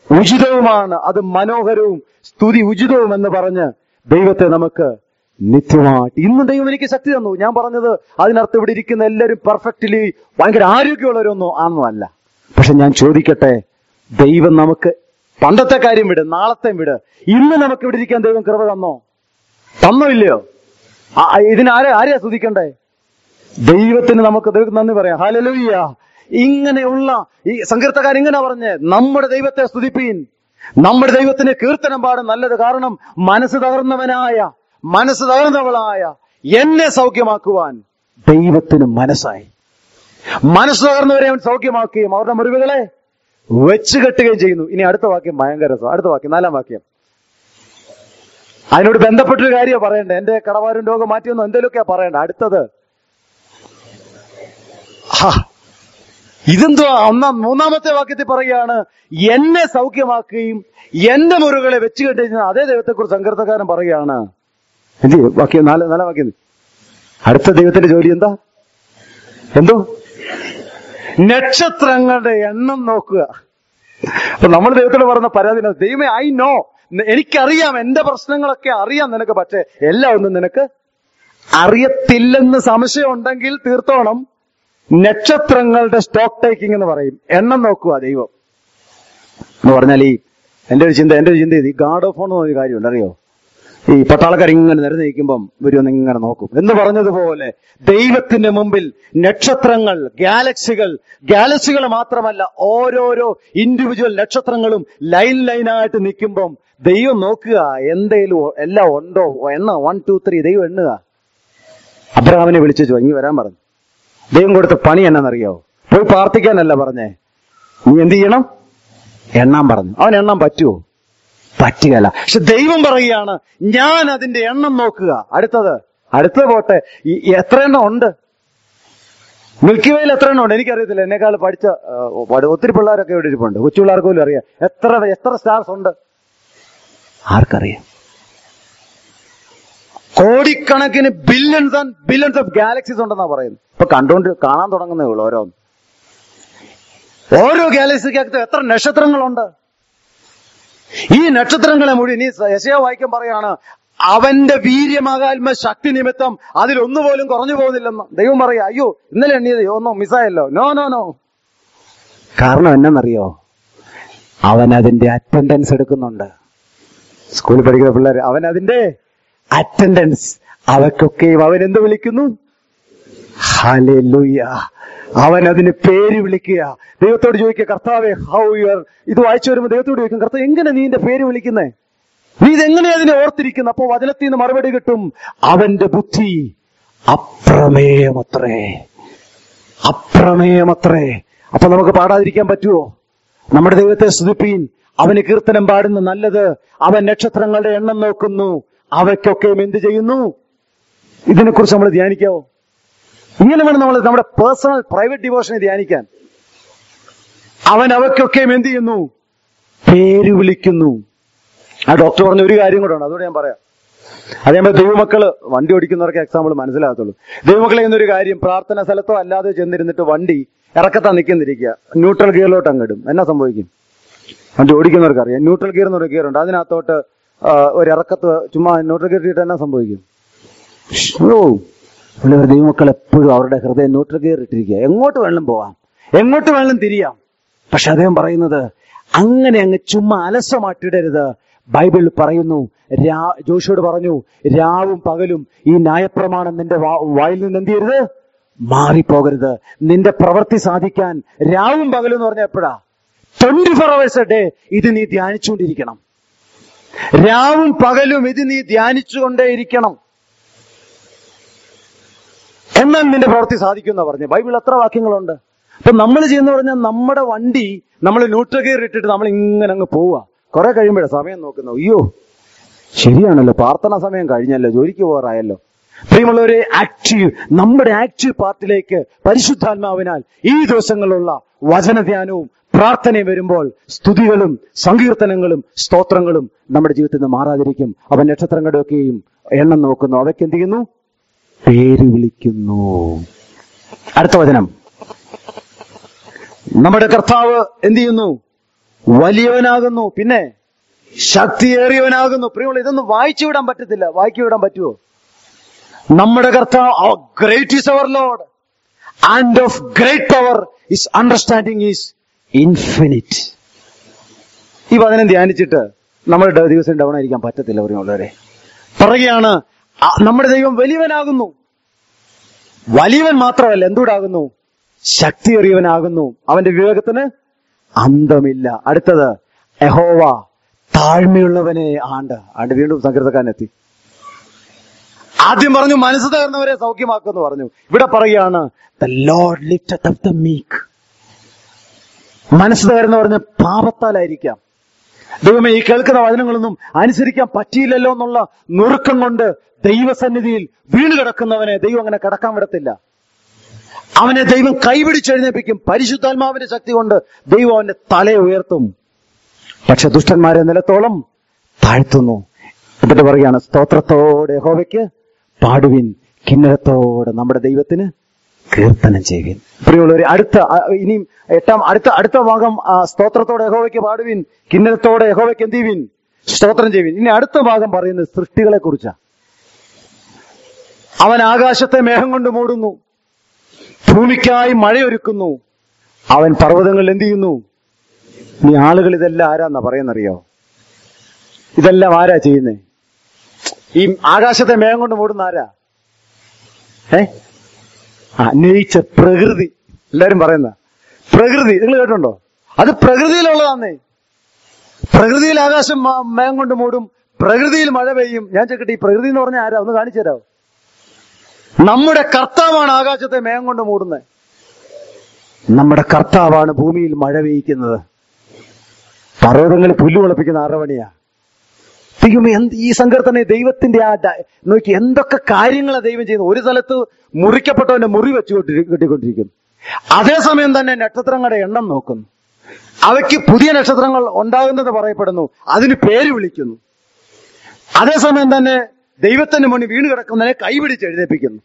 ഉചിതവുമാണ് അത് മനോഹരവും സ്തുതി ഉചിതവും എന്ന് പറഞ്ഞ് ദൈവത്തെ നമുക്ക് നിത്യമായിട്ട് ഇന്ന് ദൈവം എനിക്ക് ശക്തി തന്നു ഞാൻ പറഞ്ഞത് അതിനർത്ഥം ഇവിടെ ഇരിക്കുന്ന എല്ലാവരും പെർഫെക്റ്റ്ലി ഭയങ്കര ആരോഗ്യമുള്ളവരൊന്നും ആണെന്നും അല്ല പക്ഷെ ഞാൻ ചോദിക്കട്ടെ ദൈവം നമുക്ക് പണ്ടത്തെ കാര്യം വിട് നാളത്തെ വിട് ഇന്ന് നമുക്ക് ഇവിടെ ഇരിക്കാൻ ദൈവം കൃപ തന്നോ തന്നോ ഇല്ലയോ ആ, ആ, ഇതിനാരെ ആരെയാ സ്തുതിക്കണ്ടേ ദൈവത്തിന് നമുക്ക് ദൈവത്തിന് നന്ദി പറയാം ഹലലുയ്യ ഇങ്ങനെയുള്ള ഈ സങ്കീർത്തക്കാരൻ ഇങ്ങനെ പറഞ്ഞ് നമ്മുടെ ദൈവത്തെ സ്തുതിപ്പീൻ നമ്മുടെ ദൈവത്തിന് കീർത്തനം പാടും നല്ലത് കാരണം മനസ്സ് തകർന്നവനായ മനസ്സ് തകർന്നവളായ എന്നെ സൗഖ്യമാക്കുവാൻ ദൈവത്തിന് മനസ്സായി മനസ്സ് തകർന്നവരെ അവൻ സൗഖ്യമാക്കുകയും അവരുടെ മുറിവുകളെ വെച്ച് കെട്ടുകയും ചെയ്യുന്നു ഇനി അടുത്ത വാക്യം ഭയങ്കര രസം അടുത്ത വാക്യം നാലാം വാക്യം അതിനോട് ബന്ധപ്പെട്ടൊരു കാര്യം പറയണ്ടേ എന്റെ കടവാരും രോഗം മാറ്റിയൊന്നും എന്തെങ്കിലുമൊക്കെയാ പറയണ്ട അടുത്തത് ഹാ, ഇതെന്തോ ഒന്നാം മൂന്നാമത്തെ വാക്യത്തിൽ പറയുകയാണ് എന്നെ സൗഖ്യമാക്കുകയും എന്റെ മുറികളെ വെച്ച് കെട്ടിയിരുന്ന അതേ ദൈവത്തെക്കുറിച്ച് സങ്കീർത്തക്കാരൻ പറയുകയാണ് എന്ത് ചെയ്യും? വാക്യം നാല് നാലാം വാക്യം അടുത്ത ദൈവത്തിന്റെ ജോലി എന്താ എന്തോ നക്ഷത്രങ്ങളുടെ എണ്ണം നോക്കുക അപ്പൊ നമ്മൾ ദൈവത്തോട് പറഞ്ഞ പരാതി എന്താ? ദൈവമേ ഐ നോ എനിക്കറിയാം എന്റെ പ്രശ്നങ്ങളൊക്കെ അറിയാം നിനക്ക് പക്ഷേ എല്ലാം ഒന്നും നിനക്ക് അറിയത്തില്ലെന്ന് സംശയം ഉണ്ടെങ്കിൽ തീർത്തോണം നക്ഷത്രങ്ങളുടെ സ്റ്റോക്ക് ടേക്കിംഗ് എന്ന് പറയും എണ്ണം നോക്കുക ദൈവം എന്ന് പറഞ്ഞാൽ ഈ എന്റെ ഒരു ചിന്ത എന്റെ ഒരു ചിന്ത ഇത് ഈ ഗാർഡ് ഓഫ് ഓൺ ഒരു കാര്യമുണ്ട് അറിയോ ഈ പട്ടാളക്കാർ ഇങ്ങനെ നിരന്ന് നിൽക്കുമ്പം വരുമെന്ന് ഇങ്ങനെ നോക്കും എന്ന് പറഞ്ഞതുപോലെ ദൈവത്തിന്റെ മുമ്പിൽ നക്ഷത്രങ്ങൾ ഗാലക്സികൾ ഗാലക്സികൾ മാത്രമല്ല ഓരോരോ ഇൻഡിവിജ്വൽ നക്ഷത്രങ്ങളും ലൈൻ ലൈനായിട്ട് നിൽക്കുമ്പം ദൈവം നോക്കുക എന്തേലും എല്ലാം ഉണ്ടോ എണ്ണ വൺ ടു ത്രീ ദൈവം എണ്ണുക അബ്രഹാമിനെ വിളിച്ചു ഇങ്ങി വരാൻ പറഞ്ഞു ദൈവം കൊടുത്ത പണി എന്നാണെന്നറിയോ പോയി പ്രാർത്ഥിക്കാനല്ല പറഞ്ഞേ നീ എന്ത് ചെയ്യണം എണ്ണാൻ പറഞ്ഞു അവൻ എണ്ണാൻ പറ്റുമോ പറ്റുകയല്ല പക്ഷെ ദൈവം പറയുകയാണ് ഞാൻ അതിന്റെ എണ്ണം നോക്കുക അടുത്തത് അടുത്തത് പോട്ടെ ഈ എത്ര എണ്ണം ഉണ്ട് മിൽക്കി വേയിൽ എത്ര എണ്ണം ഉണ്ട് എനിക്കറിയത്തില്ല എന്നെക്കാൾ പഠിച്ച ആ, പടി- ഒത്തിരി പിള്ളേരൊക്കെ ഇവിടെ ഇരിപ്പുണ്ട് കൊച്ചു പിള്ളേർക്ക് പോലും അറിയാം എത്ര എത്ര സ്റ്റാർസ് ഉണ്ട് ആർക്കറിയാം കോടിക്കണക്കിന് billions and billions of galaxies ഉണ്ടെന്നാ പറയുന്നത് ഇപ്പൊ കണ്ടുകൊണ്ട് കാണാൻ തുടങ്ങുന്നേ ഉള്ളൂ ഓരോന്ന് ഓരോ ഗാലക്സിക്കകത്ത് എത്ര നക്ഷത്രങ്ങളുണ്ട് ഈ നക്ഷത്രങ്ങളെ മുഴുവൻ ഈ യശയ വായിക്കാൻ പറയാണ് അവന്റെ വീര്യമാകാത്മ ശക്തി നിമിത്തം അതിലൊന്നുപോലും കുറഞ്ഞു പോകുന്നില്ലെന്ന് ദൈവം പറയാ അയ്യോ ഇന്നലെ എണ്ണിയത് ഒന്നോ മിസ്സായല്ലോ നോ നോ നോ കാരണം എന്നറിയോ അവൻ അതിന്റെ അറ്റൻഡൻസ് എടുക്കുന്നുണ്ട് സ്കൂളിൽ പഠിക്കുന്ന പിള്ളേർ അവൻ അതിന്റെ അറ്റൻഡൻസ് അവക്കൊക്കെയും അവൻ എന്ത് വിളിക്കുന്നു ഹല്ലേലൂയ അവൻ അതിന് പേര് വിളിക്കുക ദൈവത്തോട് ചോദിക്കുക കർത്താവെ ഹൗ യുവർ ഇത് വായിച്ചു വരുമ്പോൾ ദൈവത്തോട് ചോദിക്കും കർത്താവ് എങ്ങനെ നീ എന്റെ പേര് വിളിക്കുന്നേ നീ ഇതെങ്ങനെ അതിനെ ഓർത്തിരിക്കുന്നു അപ്പോ വചനത്തിൽ നിന്ന് മറുപടി കിട്ടും അവന്റെ ബുദ്ധി അപ്രമേയമത്രേ അപ്രമേയമത്രേ അപ്പൊ നമുക്ക് പാടാതിരിക്കാൻ പറ്റുമോ നമ്മുടെ ദൈവത്തെ സ്തുതിപ്പീൻ അവന് കീർത്തനം പാടുന്ന നല്ലത് അവൻ നക്ഷത്രങ്ങളുടെ എണ്ണം നോക്കുന്നു അവയ്ക്കൊക്കെയും എന്ത് ചെയ്യുന്നു ഇതിനെക്കുറിച്ച് നമ്മൾ ധ്യാനിക്കാവോ ഇങ്ങനെ വേണം നമ്മൾ നമ്മുടെ പേഴ്സണൽ പ്രൈവറ്റ് ഡിവോഷനെ ധ്യാനിക്കാൻ അവൻ അവയ്ക്കൊക്കെയും എന്ത് ചെയ്യുന്നു പേര് വിളിക്കുന്നു ആ ഡോക്ടർ പറഞ്ഞ ഒരു കാര്യം കൂടെ ഉണ്ട് അതുകൂടെ ഞാൻ പറയാം അതേപോലെ ദൈവമക്കള് വണ്ടി ഓടിക്കുന്നവർക്ക് എക്സാമ്പിൾ മനസ്സിലാകത്തുള്ളൂ ദൈവമക്കളെ എന്നൊരു കാര്യം പ്രാർത്ഥന സ്ഥലത്തോ അല്ലാതെ ചെന്നിരുന്നിട്ട് വണ്ടി ഇറക്കത്താ നിൽക്കുന്നിരിക്കുക ന്യൂട്രൽ ഗിയറിലോട്ട് അങ്ങിടും എന്നാ സംഭവിക്കും വണ്ടി ഓടിക്കുന്നവർക്ക് അറിയാം ന്യൂട്രൽ ഗിയർ എന്നൊരു ഗിയർ ഉണ്ട് അതിനകത്തോട്ട് ആ, ഒരു ഇറക്കത്ത് ചുമ്മാ ന്യൂട്രൽ ഗിയർ ഇട്ടിട്ട് എന്നാ സംഭവിക്കും ഓ ഉള്ളവർ ദൈവമക്കൾ എപ്പോഴും അവരുടെ ഹൃദയം ന്യൂട്രൽ ഗിയർ ഇട്ടിരിക്കുക എങ്ങോട്ട് വേണമെങ്കിലും പോവാം എങ്ങോട്ട് വേണമെങ്കിലും തിരിയാം പക്ഷെ അദ്ദേഹം പറയുന്നത് അങ്ങനെ അങ്ങ് ചുമ്മാ അലസമായിട്ടിടരുത് ബൈബിൾ പറയുന്നു രാ ജോഷിയോട് പറഞ്ഞു രാവും പകലും ഈ ന്യായപ്രമാണം നിന്റെ വാ- വായിൽ നിന്ന് എന്ത് ചെയ്യരുത് മാറിപ്പോകരുത് നിന്റെ പ്രവൃത്തി സാധിക്കാൻ രാവും പകലും എന്ന് പറഞ്ഞ എപ്പോഴാ twenty four hours a day ഇത് നീ ധ്യാനിച്ചുകൊണ്ടിരിക്കണം രാവും പകലും ഇത് നീ ധ്യാനിച്ചുകൊണ്ടേയിരിക്കണം എന്നാൽ നിന്റെ പ്രവൃത്തി സാധിക്കുന്ന പറഞ്ഞു ബൈബിൾ എത്ര വാക്യങ്ങളുണ്ട് അപ്പൊ നമ്മൾ ചെയ്യുന്ന പറഞ്ഞാൽ നമ്മുടെ വണ്ടി നമ്മൾ ന്യൂട്രൽ ഗിയർ ഇട്ടിട്ട് നമ്മൾ ഇങ്ങനെ അങ്ങ് പോവുക കുറെ കഴിയുമ്പോഴേ സമയം നോക്കുന്നു അയ്യോ ശരിയാണല്ലോ പ്രാർത്ഥനാ സമയം കഴിഞ്ഞല്ലോ ജോലിക്ക് പോകാറായല്ലോ പ്രിയമുള്ളവരെ ആക്റ്റീവ് നമ്മുടെ ആക്റ്റീവ് പാർട്ടിലേക്ക് പരിശുദ്ധാത്മാവിനാൽ ഈ ദിവസങ്ങളിലുള്ള വചനധ്യാനവും പ്രാർത്ഥനയും വരുമ്പോൾ സ്തുതികളും സങ്കീർത്തനങ്ങളും സ്തോത്രങ്ങളും നമ്മുടെ ജീവിതത്തിൽ നിന്ന് മാറാതിരിക്കും അവൻ നക്ഷത്രങ്ങളുടെയൊക്കെയും എണ്ണം നോക്കുന്നു അവയ്ക്ക് എന്ത് ചെയ്യുന്നു പേര് വിളിക്കുന്നു അടുത്ത വചനം നമ്മുടെ കർത്താവ് എന്ത് ചെയ്യുന്നു വലിയവനാകുന്നു പിന്നെ ശക്തിയേറിയവനാകുന്നു പ്രിയമുള്ള ഇതൊന്നും വായിച്ചു വിടാൻ പറ്റത്തില്ല വായിച്ചു വിടാൻ പറ്റുമോ നമ്മുടെ കർത്താവ് great is our lord and of great power is understanding is infinite ഈ വചനം ധ്യാനിച്ചിട്ട് നമ്മുടെ ഡ- ദിവസം ഡൗൺ ആയിരിക്കാൻ പറ്റത്തില്ല പ്രിയമുള്ളവരെ പറയുകയാണ് ആ, നമ്മുടെ ദൈവം വലിയവനാകുന്നു വലിയവൻ മാത്രമല്ല എന്തുകൂടാകുന്നു ശക്തിയേറിയവനാകുന്നു അവന്റെ വിവേകത്തിന് അന്തമില്ല അടുത്തത് യഹോവ താഴ്മയുള്ളവനെ ആണ്ട് ആണ്ട് വീണ്ടും സങ്കീർത്തക്കാരനെത്തി ആദ്യം പറഞ്ഞു മനസ്സ് തകർന്നവരെ സൗഖ്യമാക്കുമെന്ന് പറഞ്ഞു ഇവിടെ പറയുകയാണ് the lord lift up the meek മനസ്സ് തകർന്ന് പറഞ്ഞ പാപത്താലായിരിക്കാം ദൈവമേ ഈ കേൾക്കുന്ന വചനങ്ങളൊന്നും അനുസരിക്കാൻ പറ്റിയില്ലല്ലോ എന്നുള്ള നുറുക്കം കൊണ്ട് ദൈവസന്നിധിയിൽ വീണ് കിടക്കുന്നവനെ ദൈവം അങ്ങനെ കിടക്കാൻ വിടത്തില്ല അവനെ ദൈവം കൈപിടിച്ചെഴുന്നേപ്പിക്കും പരിശുദ്ധാത്മാവിന്റെ ശക്തി കൊണ്ട് ദൈവം അവന്റെ തലയെ ഉയർത്തും പക്ഷെ ദുഷ്ടന്മാരെ നിലത്തോളം താഴ്ത്തുന്നു എന്നിട്ട് പറയുകയാണ് സ്തോത്രത്തോടെ യഹോവയ്ക്ക് പാടുവിൻ കിന്നരത്തോടെ നമ്മുടെ ദൈവത്തിന് കീർത്തനം ചെയ്യുവിൻ പ്രിയമുള്ളവരെ അടുത്ത ആ, ഇനിയും എട്ടാം അടുത്ത അടുത്ത ഭാഗം ആ, സ്തോത്രത്തോടെ യഹോവയ്ക്ക് പാടുവിൻ കിന്നരത്തോടെ യഹോവയ്ക്ക് എന്ത് ചെയ്യുവിൻ സ്തോത്രം ചെയ്യുവിൻ ഇനി അടുത്ത ഭാഗം പറയുന്നത് സൃഷ്ടികളെ കുറിച്ചാണ് അവൻ ആകാശത്തെ മേഘം കൊണ്ട് മൂടുന്നു ഭൂമിക്കായി മഴയൊരുക്കുന്നു അവൻ പർവ്വതങ്ങളിൽ എന്ത് ചെയ്യുന്നു നീ ആളുകൾ ഇതെല്ലാം ആരാന്നാ പറയുന്നറിയോ ഇതെല്ലാം ആരാ ചെയ്യുന്നേ ഈ ആകാശത്തെ മേഘം കൊണ്ട് മൂടുന്ന ആരാ ഏ ആ നേച്ചർ പ്രകൃതി എല്ലാരും പറയുന്ന പ്രകൃതി നിങ്ങൾ കേട്ടുണ്ടോ അത് പ്രകൃതിയിലുള്ളതാന്നേ പ്രകൃതിയിൽ ആകാശം മ- മേഘം കൊണ്ട് മൂടും പ്രകൃതിയിൽ മഴ പെയ്യും ഞാൻ ചെക്കട്ടെ ഈ പ്രകൃതി എന്ന് പറഞ്ഞാൽ ആരാ ഒന്ന് കാണിച്ചു തരാമോ നമ്മുടെ കർത്താവാണ് ആകാശത്തെ മേഘം കൊണ്ട് മൂടുന്നത് നമ്മുടെ കർത്താവാണ് ഭൂമിയിൽ മഴ പെയ്യിക്കുന്നത് പർവ്വതങ്ങളിൽ പുല്ല് മുളപ്പിക്കുന്ന അറവണിയാ ദൈവമേ എന്ത് ഈ സങ്കീർത്തന ദൈവത്തിന്റെ ആ ഡ- നോക്കി എന്തൊക്കെ കാര്യങ്ങളാണ് ദൈവം ചെയ്യുന്നത് ഒരു സ്ഥലത്ത് മുറിക്കപ്പെട്ടവന്റെ മുറി വെച്ച് കൊണ്ടിരി- കെട്ടിക്കൊണ്ടിരിക്കുന്നു അതേസമയം തന്നെ നക്ഷത്രങ്ങളുടെ എണ്ണം നോക്കുന്നു അവയ്ക്ക് പുതിയ നക്ഷത്രങ്ങൾ ഉണ്ടാകുന്നത് പറയപ്പെടുന്നു അതിന് പേര് വിളിക്കുന്നു അതേസമയം തന്നെ ദൈവത്തിന്റെ മുന്നിൽ വീണ് കിടക്കുന്നതിനെ കൈപിടിച്ച് എഴുന്നേപ്പിക്കുന്നു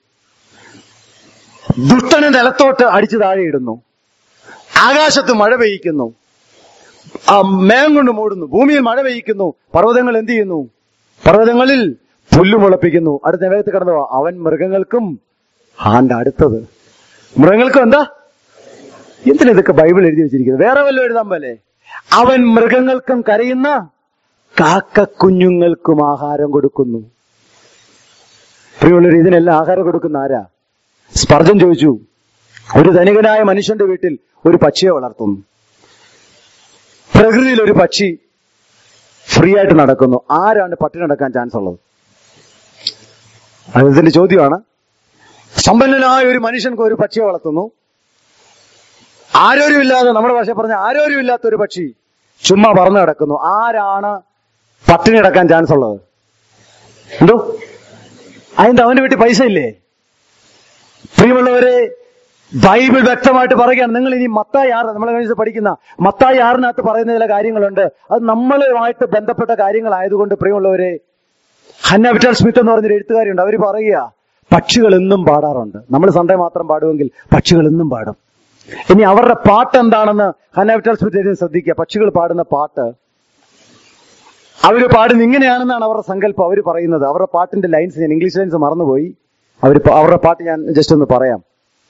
ദുഷ്ടനെ നിലത്തോട്ട് അടിച്ചു താഴെയിടുന്നു ആകാശത്ത് മഴ പെയ്യിക്കുന്നു ആ മേഘം കൊണ്ട് മൂടുന്നു ഭൂമിയിൽ മഴ പെയ്യിക്കുന്നു പർവ്വതങ്ങൾ എന്ത് ചെയ്യുന്നു പർവ്വതങ്ങളിൽ പുല്ല് മുളപ്പിക്കുന്നു അടുത്ത വേഗത്ത് കടന്നു പോ. അവൻ മൃഗങ്ങൾക്കും ആണ്ട് അടുത്തത് മൃഗങ്ങൾക്കും എന്താ എന്തിനാ ഇതൊക്കെ ബൈബിൾ എഴുതി വെച്ചിരിക്കുന്നത് വേറെ വല്ലതും എഴുതാൻ പോലെ അവൻ മൃഗങ്ങൾക്കും കരയുന്ന കാക്ക കുഞ്ഞുങ്ങൾക്കും ആഹാരം കൊടുക്കുന്നു പ്രിയമുള്ളവർ ഇതിനെല്ലാം ആഹാരം കൊടുക്കുന്ന ആരാ സ്പർജൻ ചോദിച്ചു ഒരു ധനികനായ മനുഷ്യന്റെ വീട്ടിൽ ഒരു പക്ഷിയെ വളർത്തുന്നു പ്രകൃതിയിൽ ഒരു പക്ഷി ഫ്രീ ആയിട്ട് നടക്കുന്നു ആരാണ് പട്ടിണി നടക്കാൻ ചാൻസ് ഉള്ളത് അത് ഇതിന്റെ ചോദ്യമാണ് സമ്പന്നനായ ഒരു മനുഷ്യൻക്ക് ഒരു പക്ഷിയെ വളർത്തുന്നു ആരോരുമില്ലാതെ നമ്മുടെ ഭാഷ പറഞ്ഞ ആരോരുമില്ലാത്ത ഒരു പക്ഷി ചുമ്മാ പറന്നു കിടക്കുന്നു ആരാണ് പട്ടിണി കിടക്കാൻ ചാൻസ് ഉള്ളത് എന്തോ അതിന്റെ അവന്റെ വീട്ടിൽ പൈസ ഇല്ലേ പ്രിയമുള്ളവരെ ബൈബിൾ വ്യക്തമായിട്ട് പറയുകയാണ് നിങ്ങൾ ഇനി മത്തായി ആറ് നമ്മൾ കഴിഞ്ഞ ദിവസം പഠിക്കുന്ന മത്തായി ആറിനകത്ത് പറയുന്ന ചില കാര്യങ്ങളുണ്ട് അത് നമ്മളുമായിട്ട് ബന്ധപ്പെട്ട കാര്യങ്ങളായതുകൊണ്ട് പ്രിയമുള്ളവരെ ഹന്ന വിറ്റാൽ സ്മിത്ത് എന്ന് പറഞ്ഞൊരു എഴുത്തുകാരിയുണ്ട് അവർ പറയുക പക്ഷികൾ എന്നും പാടാറുണ്ട് നമ്മൾ സൺഡേ മാത്രം പാടുമെങ്കിൽ പക്ഷികൾ എന്നും പാടും ഇനി അവരുടെ പാട്ട് എന്താണെന്ന് ഹന്ന വിറ്റാൽ സ്മിത്ത് എഴുതി ശ്രദ്ധിക്കുക പക്ഷികൾ പാടുന്ന പാട്ട് അവർ പാടുന്ന ഇങ്ങനെയാണെന്നാണ് അവരുടെ സങ്കല്പം അവർ പറയുന്നത് അവരുടെ പാട്ടിന്റെ ലൈൻസ് ഞാൻ ഇംഗ്ലീഷ് ലൈൻസ് മറന്നുപോയി അവർ അവരുടെ പാട്ട് ഞാൻ ജസ്റ്റ് ഒന്ന് പറയാം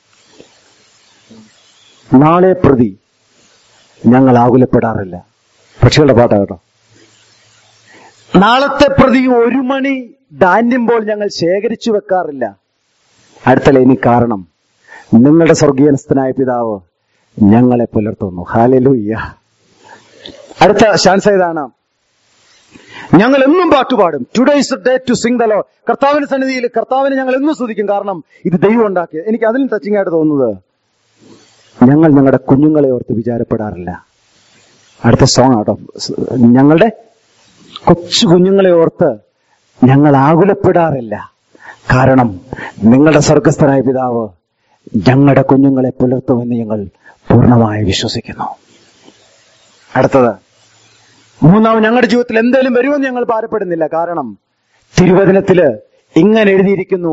നാളെ പ്രതി ഞങ്ങൾ ആകുലപ്പെടാറില്ല പക്ഷികളുടെ പാട്ടാ കേട്ടോ നാളത്തെ പ്രതി ഒരു മണി ധാന്യമ്പോൾ ഞങ്ങൾ ശേഖരിച്ചു വെക്കാറില്ല അടുത്ത ലൈനി കാരണം നിങ്ങളുടെ സ്വർഗീയനസ്ഥനായ പിതാവ് ഞങ്ങളെ പുലർത്തുന്നു ഹാലലൂയ്യ അടുത്ത ചാൻസ് ഏതാണ് ഞങ്ങൾ എന്നും പാട്ടുപാടും today is day to sing the lord കർത്താവിന്റെ സന്നിധിയിൽ കർത്താവിനെ ഞങ്ങൾ എന്നും സ്തുതിക്കും കാരണം ഇത് ദൈവം ഉണ്ടാക്കിയത് എനിക്ക് അതിലും ടച്ചിങ് ആയിട്ട് തോന്നുന്നത് ഞങ്ങൾ ഞങ്ങളുടെ കുഞ്ഞുങ്ങളെ ഓർത്ത് വിചാരപ്പെടാറില്ല അടുത്ത സോങ് ആട്ടോ ഞങ്ങളുടെ കൊച്ചു കുഞ്ഞുങ്ങളെ ഓർത്ത് ഞങ്ങൾ ആകുലപ്പെടാറില്ല കാരണം നിങ്ങളുടെ സ്വർഗസ്ഥനായ പിതാവ് ഞങ്ങളുടെ കുഞ്ഞുങ്ങളെ പുലർത്തുമെന്ന് ഞങ്ങൾ പൂർണ്ണമായി വിശ്വസിക്കുന്നു അടുത്തത് മൂന്നാമത് ഞങ്ങളുടെ ജീവിതത്തിൽ എന്തെങ്കിലും വരുമെന്ന് ഞങ്ങൾ ഭാരപ്പെടുന്നില്ല കാരണം തിരുവചനത്തില് ഇങ്ങനെ എഴുതിയിരിക്കുന്നു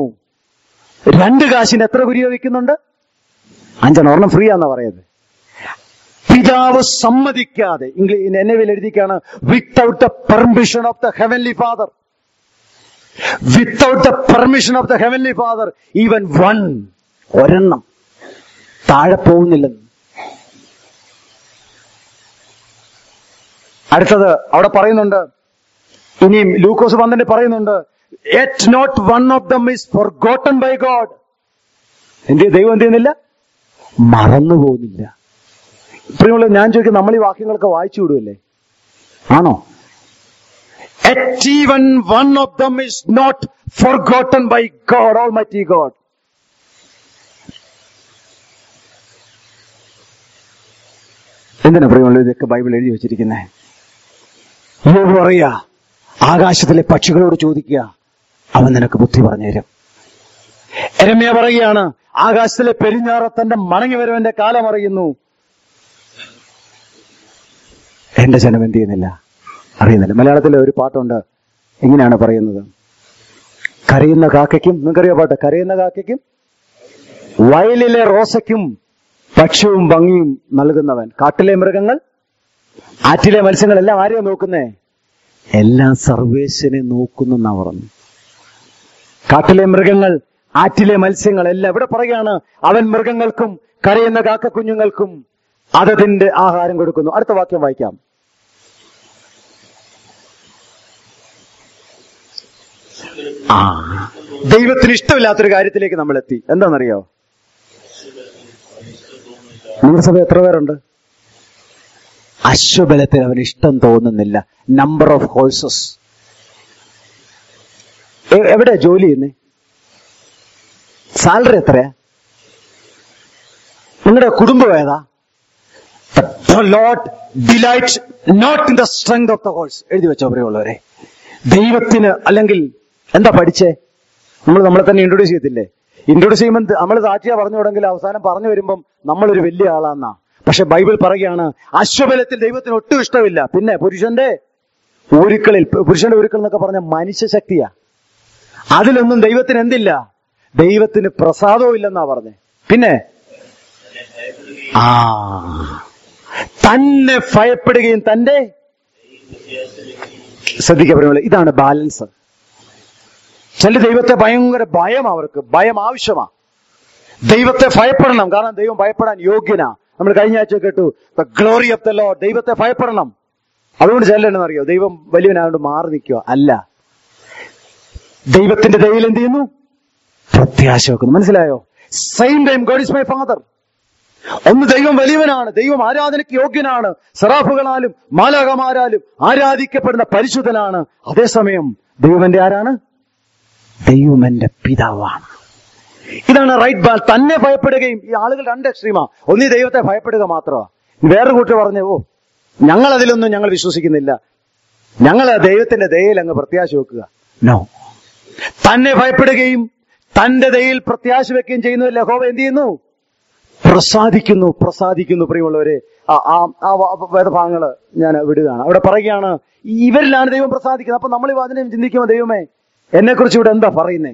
രണ്ട് കാശിന് എത്ര കുരി വയ്ക്കുന്നുണ്ട് അഞ്ചെണ്ണം ഒരെണ്ണം ഫ്രീ ആന്നാ പറയുന്നത് പിതാവ് സമ്മതിക്കാതെ ഇംഗ്ലീഷ് എന്നെ എഴുതിക്കാണ് without the permission of the heavenly father without the permission of the heavenly father even one ഒരെണ്ണം താഴെ പോകുന്നില്ലെന്ന് അടുത്തത് അവിടെ പറയുന്നുണ്ട് ഇനിയും ലൂക്കോസ് പന്ത്രണ്ട് പറയുന്നുണ്ട് yet not one of them is forgotten by God എന്ത് ദൈവം എന്ത് ചെയ്യുന്നില്ല മറന്നു പോകുന്നില്ല പ്രിയമുള്ള ഞാൻ ചോദിക്കും നമ്മൾ ഈ വാക്യങ്ങളൊക്കെ വായിച്ചു വിടുമല്ലേ ആണോ yet even one of them is not forgotten by God almighty God എന്തിനാ പ്രിയമുള്ള ഇതൊക്കെ ബൈബിൾ എഴുതി വെച്ചിരിക്കുന്നേ യോബ് പറയാ ആകാശത്തിലെ പക്ഷികളോട് ചോദിക്കുക അവൻ നിനക്ക് ബുദ്ധി പറഞ്ഞു തരും എരമ്യ പറയുകയാണ് ആകാശത്തിലെ പെരിഞ്ഞാറ തന്റെ മടങ്ങി വരുവന്റെ കാലം അറിയുന്നു എന്റെ ജനം എന്ത് ചെയ്യുന്നില്ല അറിയുന്നില്ല മലയാളത്തിലെ ഒരു പാട്ടുണ്ട് എങ്ങനെയാണ് പറയുന്നത് കരയുന്ന കാക്കയ്ക്കും നിങ്ങൾക്കറിയോ പാട്ട് കരയുന്ന കാക്കയ്ക്കും വയലിലെ റോസയ്ക്കും ഭക്ഷ്യവും ഭംഗിയും നൽകുന്നവൻ കാട്ടിലെ മൃഗങ്ങൾ ആറ്റിലെ മത്സ്യങ്ങളെല്ലാം ആരെയാ നോക്കുന്നേ എല്ലാം സർവേശ്വനെ നോക്കുന്നെന്നാ പറഞ്ഞു കാട്ടിലെ മൃഗങ്ങൾ ആറ്റിലെ മത്സ്യങ്ങൾ എല്ലാം ഇവിടെ പറയുകയാണ് അവൻ മൃഗങ്ങൾക്കും കരയുന്ന കാക്കക്കുഞ്ഞുങ്ങൾക്കും അതതിന്റെ ആഹാരം കൊടുക്കുന്നു അടുത്ത വാക്യം വായിക്കാം ആ ദൈവത്തിന് ഇഷ്ടമില്ലാത്തൊരു കാര്യത്തിലേക്ക് നമ്മൾ എത്തി എന്താണെന്നറിയോ നിങ്ങളുടെ സഭ എത്ര പേരുണ്ട് അശ്വബലത്തിൽ അവന് ഇഷ്ടം തോന്നുന്നില്ല നമ്പർ ഓഫ് ഹോഴ്സസ് എവിടെ ജോലി ചെയ്യുന്നേ സാലറി എത്രയാ നിങ്ങളുടെ കുടുംബം ഏതാ lord delight not in the strength of the horse എഴുതി വെച്ചോ പ്രിയമുള്ളവരെ ദൈവത്തിന് അല്ലെങ്കിൽ എന്താ പഠിച്ചേ നമ്മൾ നമ്മളെ തന്നെ ഇൻട്രൊഡ്യൂസ് ചെയ്യത്തില്ലേ ഇൻട്രൊഡ്യൂസ് ചെയ്യുമ്പോൾ നമ്മൾ സാക്ഷിയാ പറഞ്ഞു തുടങ്ങി അവസാനം പറഞ്ഞു വരുമ്പം നമ്മളൊരു വലിയ ആളാന്നാ പക്ഷെ ബൈബിൾ പറയുകയാണ് അശ്വബലത്തിൽ ദൈവത്തിന് ഒട്ടും ഇഷ്ടമില്ല പിന്നെ പുരുഷന്റെ ഒരുക്കളിൽ പുരുഷന്റെ ഒരുക്കൾ എന്നൊക്കെ പറഞ്ഞ മനുഷ്യശക്തിയാ അതിലൊന്നും ദൈവത്തിന് എന്തില്ല ദൈവത്തിന് പ്രസാദവും ഇല്ലെന്നാ പറഞ്ഞേ പിന്നെ ആ തന്നെ ഭയപ്പെടുകയും തന്റെ ശ്രദ്ധിക്കപ്പെടുന്നത് ഇതാണ് ബാലൻസ് ചില ദൈവത്തെ ഭയങ്കര ഭയം അവർക്ക് ഭയം ആവശ്യമാ ദൈവത്തെ ഭയപ്പെടണം കാരണം ദൈവം ഭയപ്പെടാൻ യോഗ്യനാ നമ്മൾ കഴിഞ്ഞ ആഴ്ച കേട്ടു the glory of the lord ദൈവത്തെ ഭയപ്പെടണം അതുകൊണ്ട് ചിലരെന്ന് അറിയോ ദൈവം വലിയവനായോണ്ട് മാറി നിൽക്കുക അല്ല ദൈവത്തിന്റെ ദൈവം എന്ത് ചെയ്യുന്നു പ്രത്യാശ വെക്കുന്നു മനസ്സിലായോ same time God is my father ഒന്ന് ദൈവം വലിയവനാണ് ദൈവം ആരാധനയ്ക്ക് യോഗ്യനാണ് സറാഫുകളാലും മാലാകമാരാലും ആരാധിക്കപ്പെടുന്ന പരിശുദ്ധനാണ് അതേസമയം ദൈവം എന്റെ ആരാണ് ദൈവം എന്റെ പിതാവാണ് ഇതാണ് റൈറ്റ് ബാൽ തന്നെ ഭയപ്പെടുകയും ഈ ആളുകൾ രണ്ട് എക്സ്ട്രീമാ ഒന്നീ ദൈവത്തെ ഭയപ്പെടുക മാത്രമാ വേറെ കൂട്ടി പറഞ്ഞു ഓ ഞങ്ങൾ അതിലൊന്നും ഞങ്ങൾ വിശ്വസിക്കുന്നില്ല ഞങ്ങൾ ദൈവത്തിന്റെ ദയയിൽ അങ്ങ് പ്രത്യാശ വെക്കുക നോ തന്നെ ഭയപ്പെടുകയും തന്റെ ദയയിൽ പ്രത്യാശ വെക്കുകയും ചെയ്യുന്ന ലഹോവ എന്ത് ചെയ്യുന്നു പ്രസാദിക്കുന്നു പ്രസാദിക്കുന്നു പ്രിയമുള്ളവരെ ആ ആ ആ വ- വേദഭാഗങ്ങള് ഞാൻ വിടുകയാണ് അവിടെ പറയുകയാണ് ഇവരിലാണ് ദൈവം പ്രസാദിക്കുന്നത് അപ്പൊ നമ്മൾ ഈ വാചനം ചിന്തിക്കുമ്പോൾ ദൈവമേ എന്നെ കുറിച്ച് ഇവിടെ എന്താ പറയുന്നേ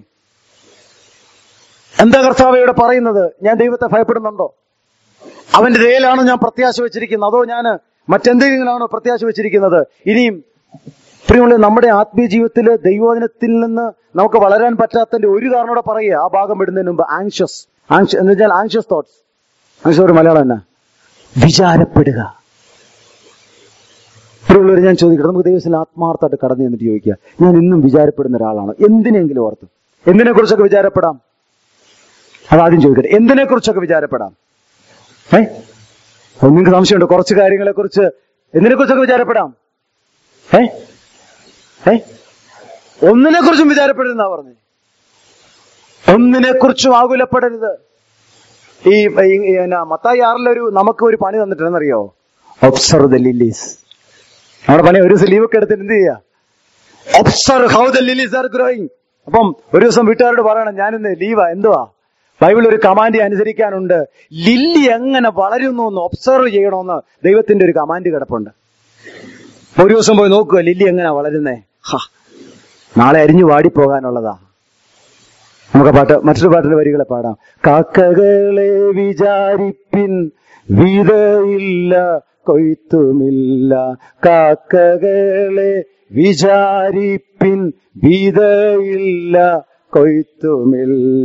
എന്താ കർത്താവ് ഇവിടെ പറയുന്നത് ഞാൻ ദൈവത്തെ ഭയപ്പെടുന്നുണ്ടോ അവന്റെ ദയയിലാണോ ഞാൻ പ്രത്യാശ വെച്ചിരിക്കുന്നത് അതോ ഞാൻ മറ്റെന്തെങ്കിലുമാണോ പ്രത്യാശ വെച്ചിരിക്കുന്നത് ഇനിയും പ്രിയമുള്ള നമ്മുടെ ആത്മീയ ജീവിതത്തിൽ ദൈവവചനത്തിൽ നിന്ന് നമുക്ക് വളരാൻ പറ്റാത്തതിന്റെ ഒരു കാരണം കൂടെ പറയുക ആ ഭാഗം വിടുന്നതിന് മുമ്പ് ആങ്ഷ്യസ് ആങ്ഷ്യ എന്ന് വെച്ചാൽ ആങ്ഷ്യസ് തോട്ട്സ് ആങ്ഷ്യസ് ഒരു മലയാളം എന്നാ വിചാരപ്പെടുക പ്രിയമുള്ളവർ ഞാൻ ചോദിക്കട്ടെ നമുക്ക് ദൈവത്തിൽ ആത്മാർത്ഥമായിട്ട് കടന്നു എന്നിട്ട് ചോദിക്കുക ഞാൻ ഇന്നും വിചാരപ്പെടുന്ന ഒരാളാണ് എന്തിനെങ്കിലും ഓർത്ത് എന്തിനെ കുറിച്ചൊക്കെ വിചാരപ്പെടാം അതാദ്യം ചോദിക്കട്ടെ എന്തിനെ കുറിച്ചൊക്കെ വിചാരപ്പെടാം ഏ അത് നിങ്ങൾക്ക് സംശയമുണ്ട് കുറച്ച് കാര്യങ്ങളെ കുറിച്ച് എന്തിനെ കുറിച്ചൊക്കെ വിചാരപ്പെടാം ഏ ഏ ഒന്നിനെ കുറിച്ചും വിചാരപ്പെടരുതെന്നാ പറഞ്ഞേ ഒന്നിനെ കുറിച്ചും ആകുലപ്പെടരുത് ഈ ഈ- ഈ എന്നാ മത്തായി ആറിലൊരു നമുക്ക് ഒരു പണി തന്നിട്ടുണ്ടെന്നറിയോ ഒബ്സർവ് ദ ലില്ലീസ് നമ്മുടെ പണി ഒരു ദിവസം ലീവ് ഒക്കെ എടുത്തിട്ട് എന്ത് ചെയ്യുക observe how the lilies are growing അപ്പം ഒരു ദിവസം വീട്ടുകാരോട് പറയണം ഞാനിന്ന് ലീവാ എന്തുവാ ബൈബിൾ ഒരു കമാൻഡ് അനുസരിക്കാനുണ്ട് ലില്ലി എങ്ങനെ വളരുന്നു എന്ന് ഒബ്സർവ് ചെയ്യണമെന്ന് ദൈവത്തിന്റെ ഒരു കമാൻഡ് കിടപ്പുണ്ട് അപ്പൊ ഒരു ദിവസം പോയി നോക്കുക ലില്ലി എങ്ങനെ വളരുന്നേ ഹാ നാളെ അരിഞ്ഞു വാടിപ്പോകാനുള്ളതാ നമുക്ക് പാട്ട് മറ്റൊരു പാട്ടിന്റെ വരികളെ പാടാം കാക്കകളെ വിചാരിപ്പിൻ വിതയില്ല കൊയ്ത്തുമില്ല കാക്കകളെ വിചാരിപ്പിൻ വിതയില്ല കൊയ്ത്തുമില്ല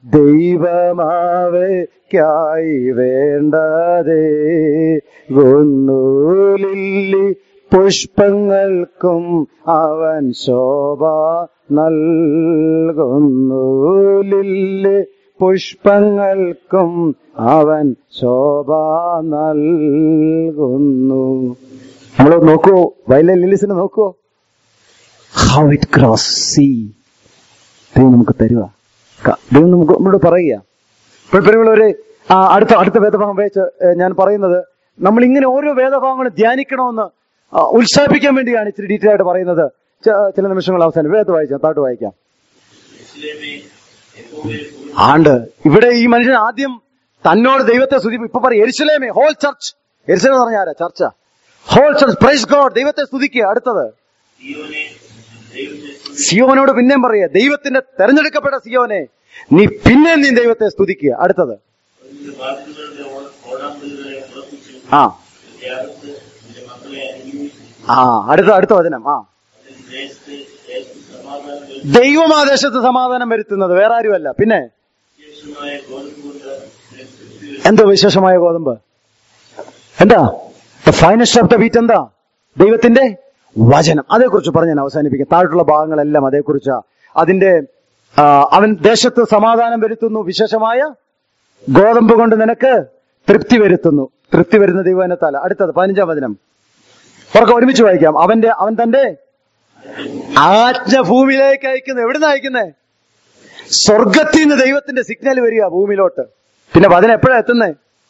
ദൈവമാവയ്ക്കായി വേണ്ടതേ ഒന്നൂലില്ലി പുഷ്പങ്ങൾക്കും അവൻ ശോഭ നൽകുന്നുലില്ലി പുഷ്പങ്ങൾക്കും അവൻ ശോഭ നൽകുന്നു നമ്മൾ നോക്കുവോ വയലിലെ ലില്ലിസിനെ നോക്കുവോ ഹൗ ഇറ്റ് ക്രോസ് സീ ദൈവം നമുക്ക് തരുക ക- ദൈവം നമുക്ക് നമ്മളോട് പറയുക പ്രിയമുള്ളവരെ ആ അടുത്ത അടുത്ത വേദഭാഗം വെച്ച് ഏഹ്, ഞാൻ പറയുന്നത് നമ്മൾ ഇങ്ങനെ ഓരോ വേദഭാഗങ്ങളും ധ്യാനിക്കണമെന്ന് ആ, ഉത്സാഹിപ്പിക്കാൻ വേണ്ടിയാണ് ഇച്ചിരി ഡീറ്റെയിൽ ആയിട്ട് പറയുന്നത് ച- ചില നിമിഷങ്ങൾ അവസാനം വേദത്ത് വായിക്കാം താട്ട് വായിക്കാം ആണ്ട് ഇവിടെ ഈ മനുഷ്യൻ ആദ്യം തന്നോട് ദൈവത്തെ സ്തുതി ഇപ്പൊ പറയും എരിശിലേമേ ഹോൾ ചർച്ച് എരിശിലേം എന്ന് പറഞ്ഞ ആരാ ചർച്ച ഹോൾ ചർച്ച് പ്രൈസ് ഗോഡ് ദൈവത്തെ സ്തുതിക്കുക അടുത്തത് സിയോനോട് പിന്നെയും പറയുക ദൈവത്തിന്റെ തെരഞ്ഞെടുക്കപ്പെട്ട സിയോനെ നീ പിന്നെ നീ ദൈവത്തെ സ്തുതിക്കുക അടുത്തത് ആ ആ അടുത്ത അടുത്ത വചനം ആ ദൈവമാദേശത്ത് സമാധാനം വരുത്തുന്നത് വേറെ ആരുമല്ല പിന്നെ എന്തോ വിശേഷമായ ഗോതമ്പ് എന്താ ഫൈനസ്റ്റ് ഓഫ് ദ വീറ്റ് എന്താ ദൈവത്തിന്റെ വചനം അതേക്കുറിച്ച് പറഞ്ഞ് ഞാൻ അവസാനിപ്പിക്കാം താഴെയുള്ള ഭാഗങ്ങളെല്ലാം അതേക്കുറിച്ച് അതിന്റെ ആ, അവൻ ദേശത്ത് സമാധാനം വരുത്തുന്നു വിശേഷമായ ഗോതമ്പ് കൊണ്ട് നിനക്ക് തൃപ്തി വരുത്തുന്നു തൃപ്തി വരുന്ന ദൈവനത്താല അടുത്തത് പതിനഞ്ചാം വചനം ഉറക്കെ ഒരുമിച്ച് വായിക്കാം അവന്റെ അവൻ തന്റെ ആജ്ഞ ഭൂമിയിലേക്ക് അയക്കുന്നു എവിടുന്ന് അയക്കുന്നേ സ്വർഗത്തിൽ നിന്ന് ദൈവത്തിന്റെ സിഗ്നൽ വരിക ഭൂമിയിലോട്ട് പിന്നെ വചനം എപ്പോഴാ എത്തുന്നേ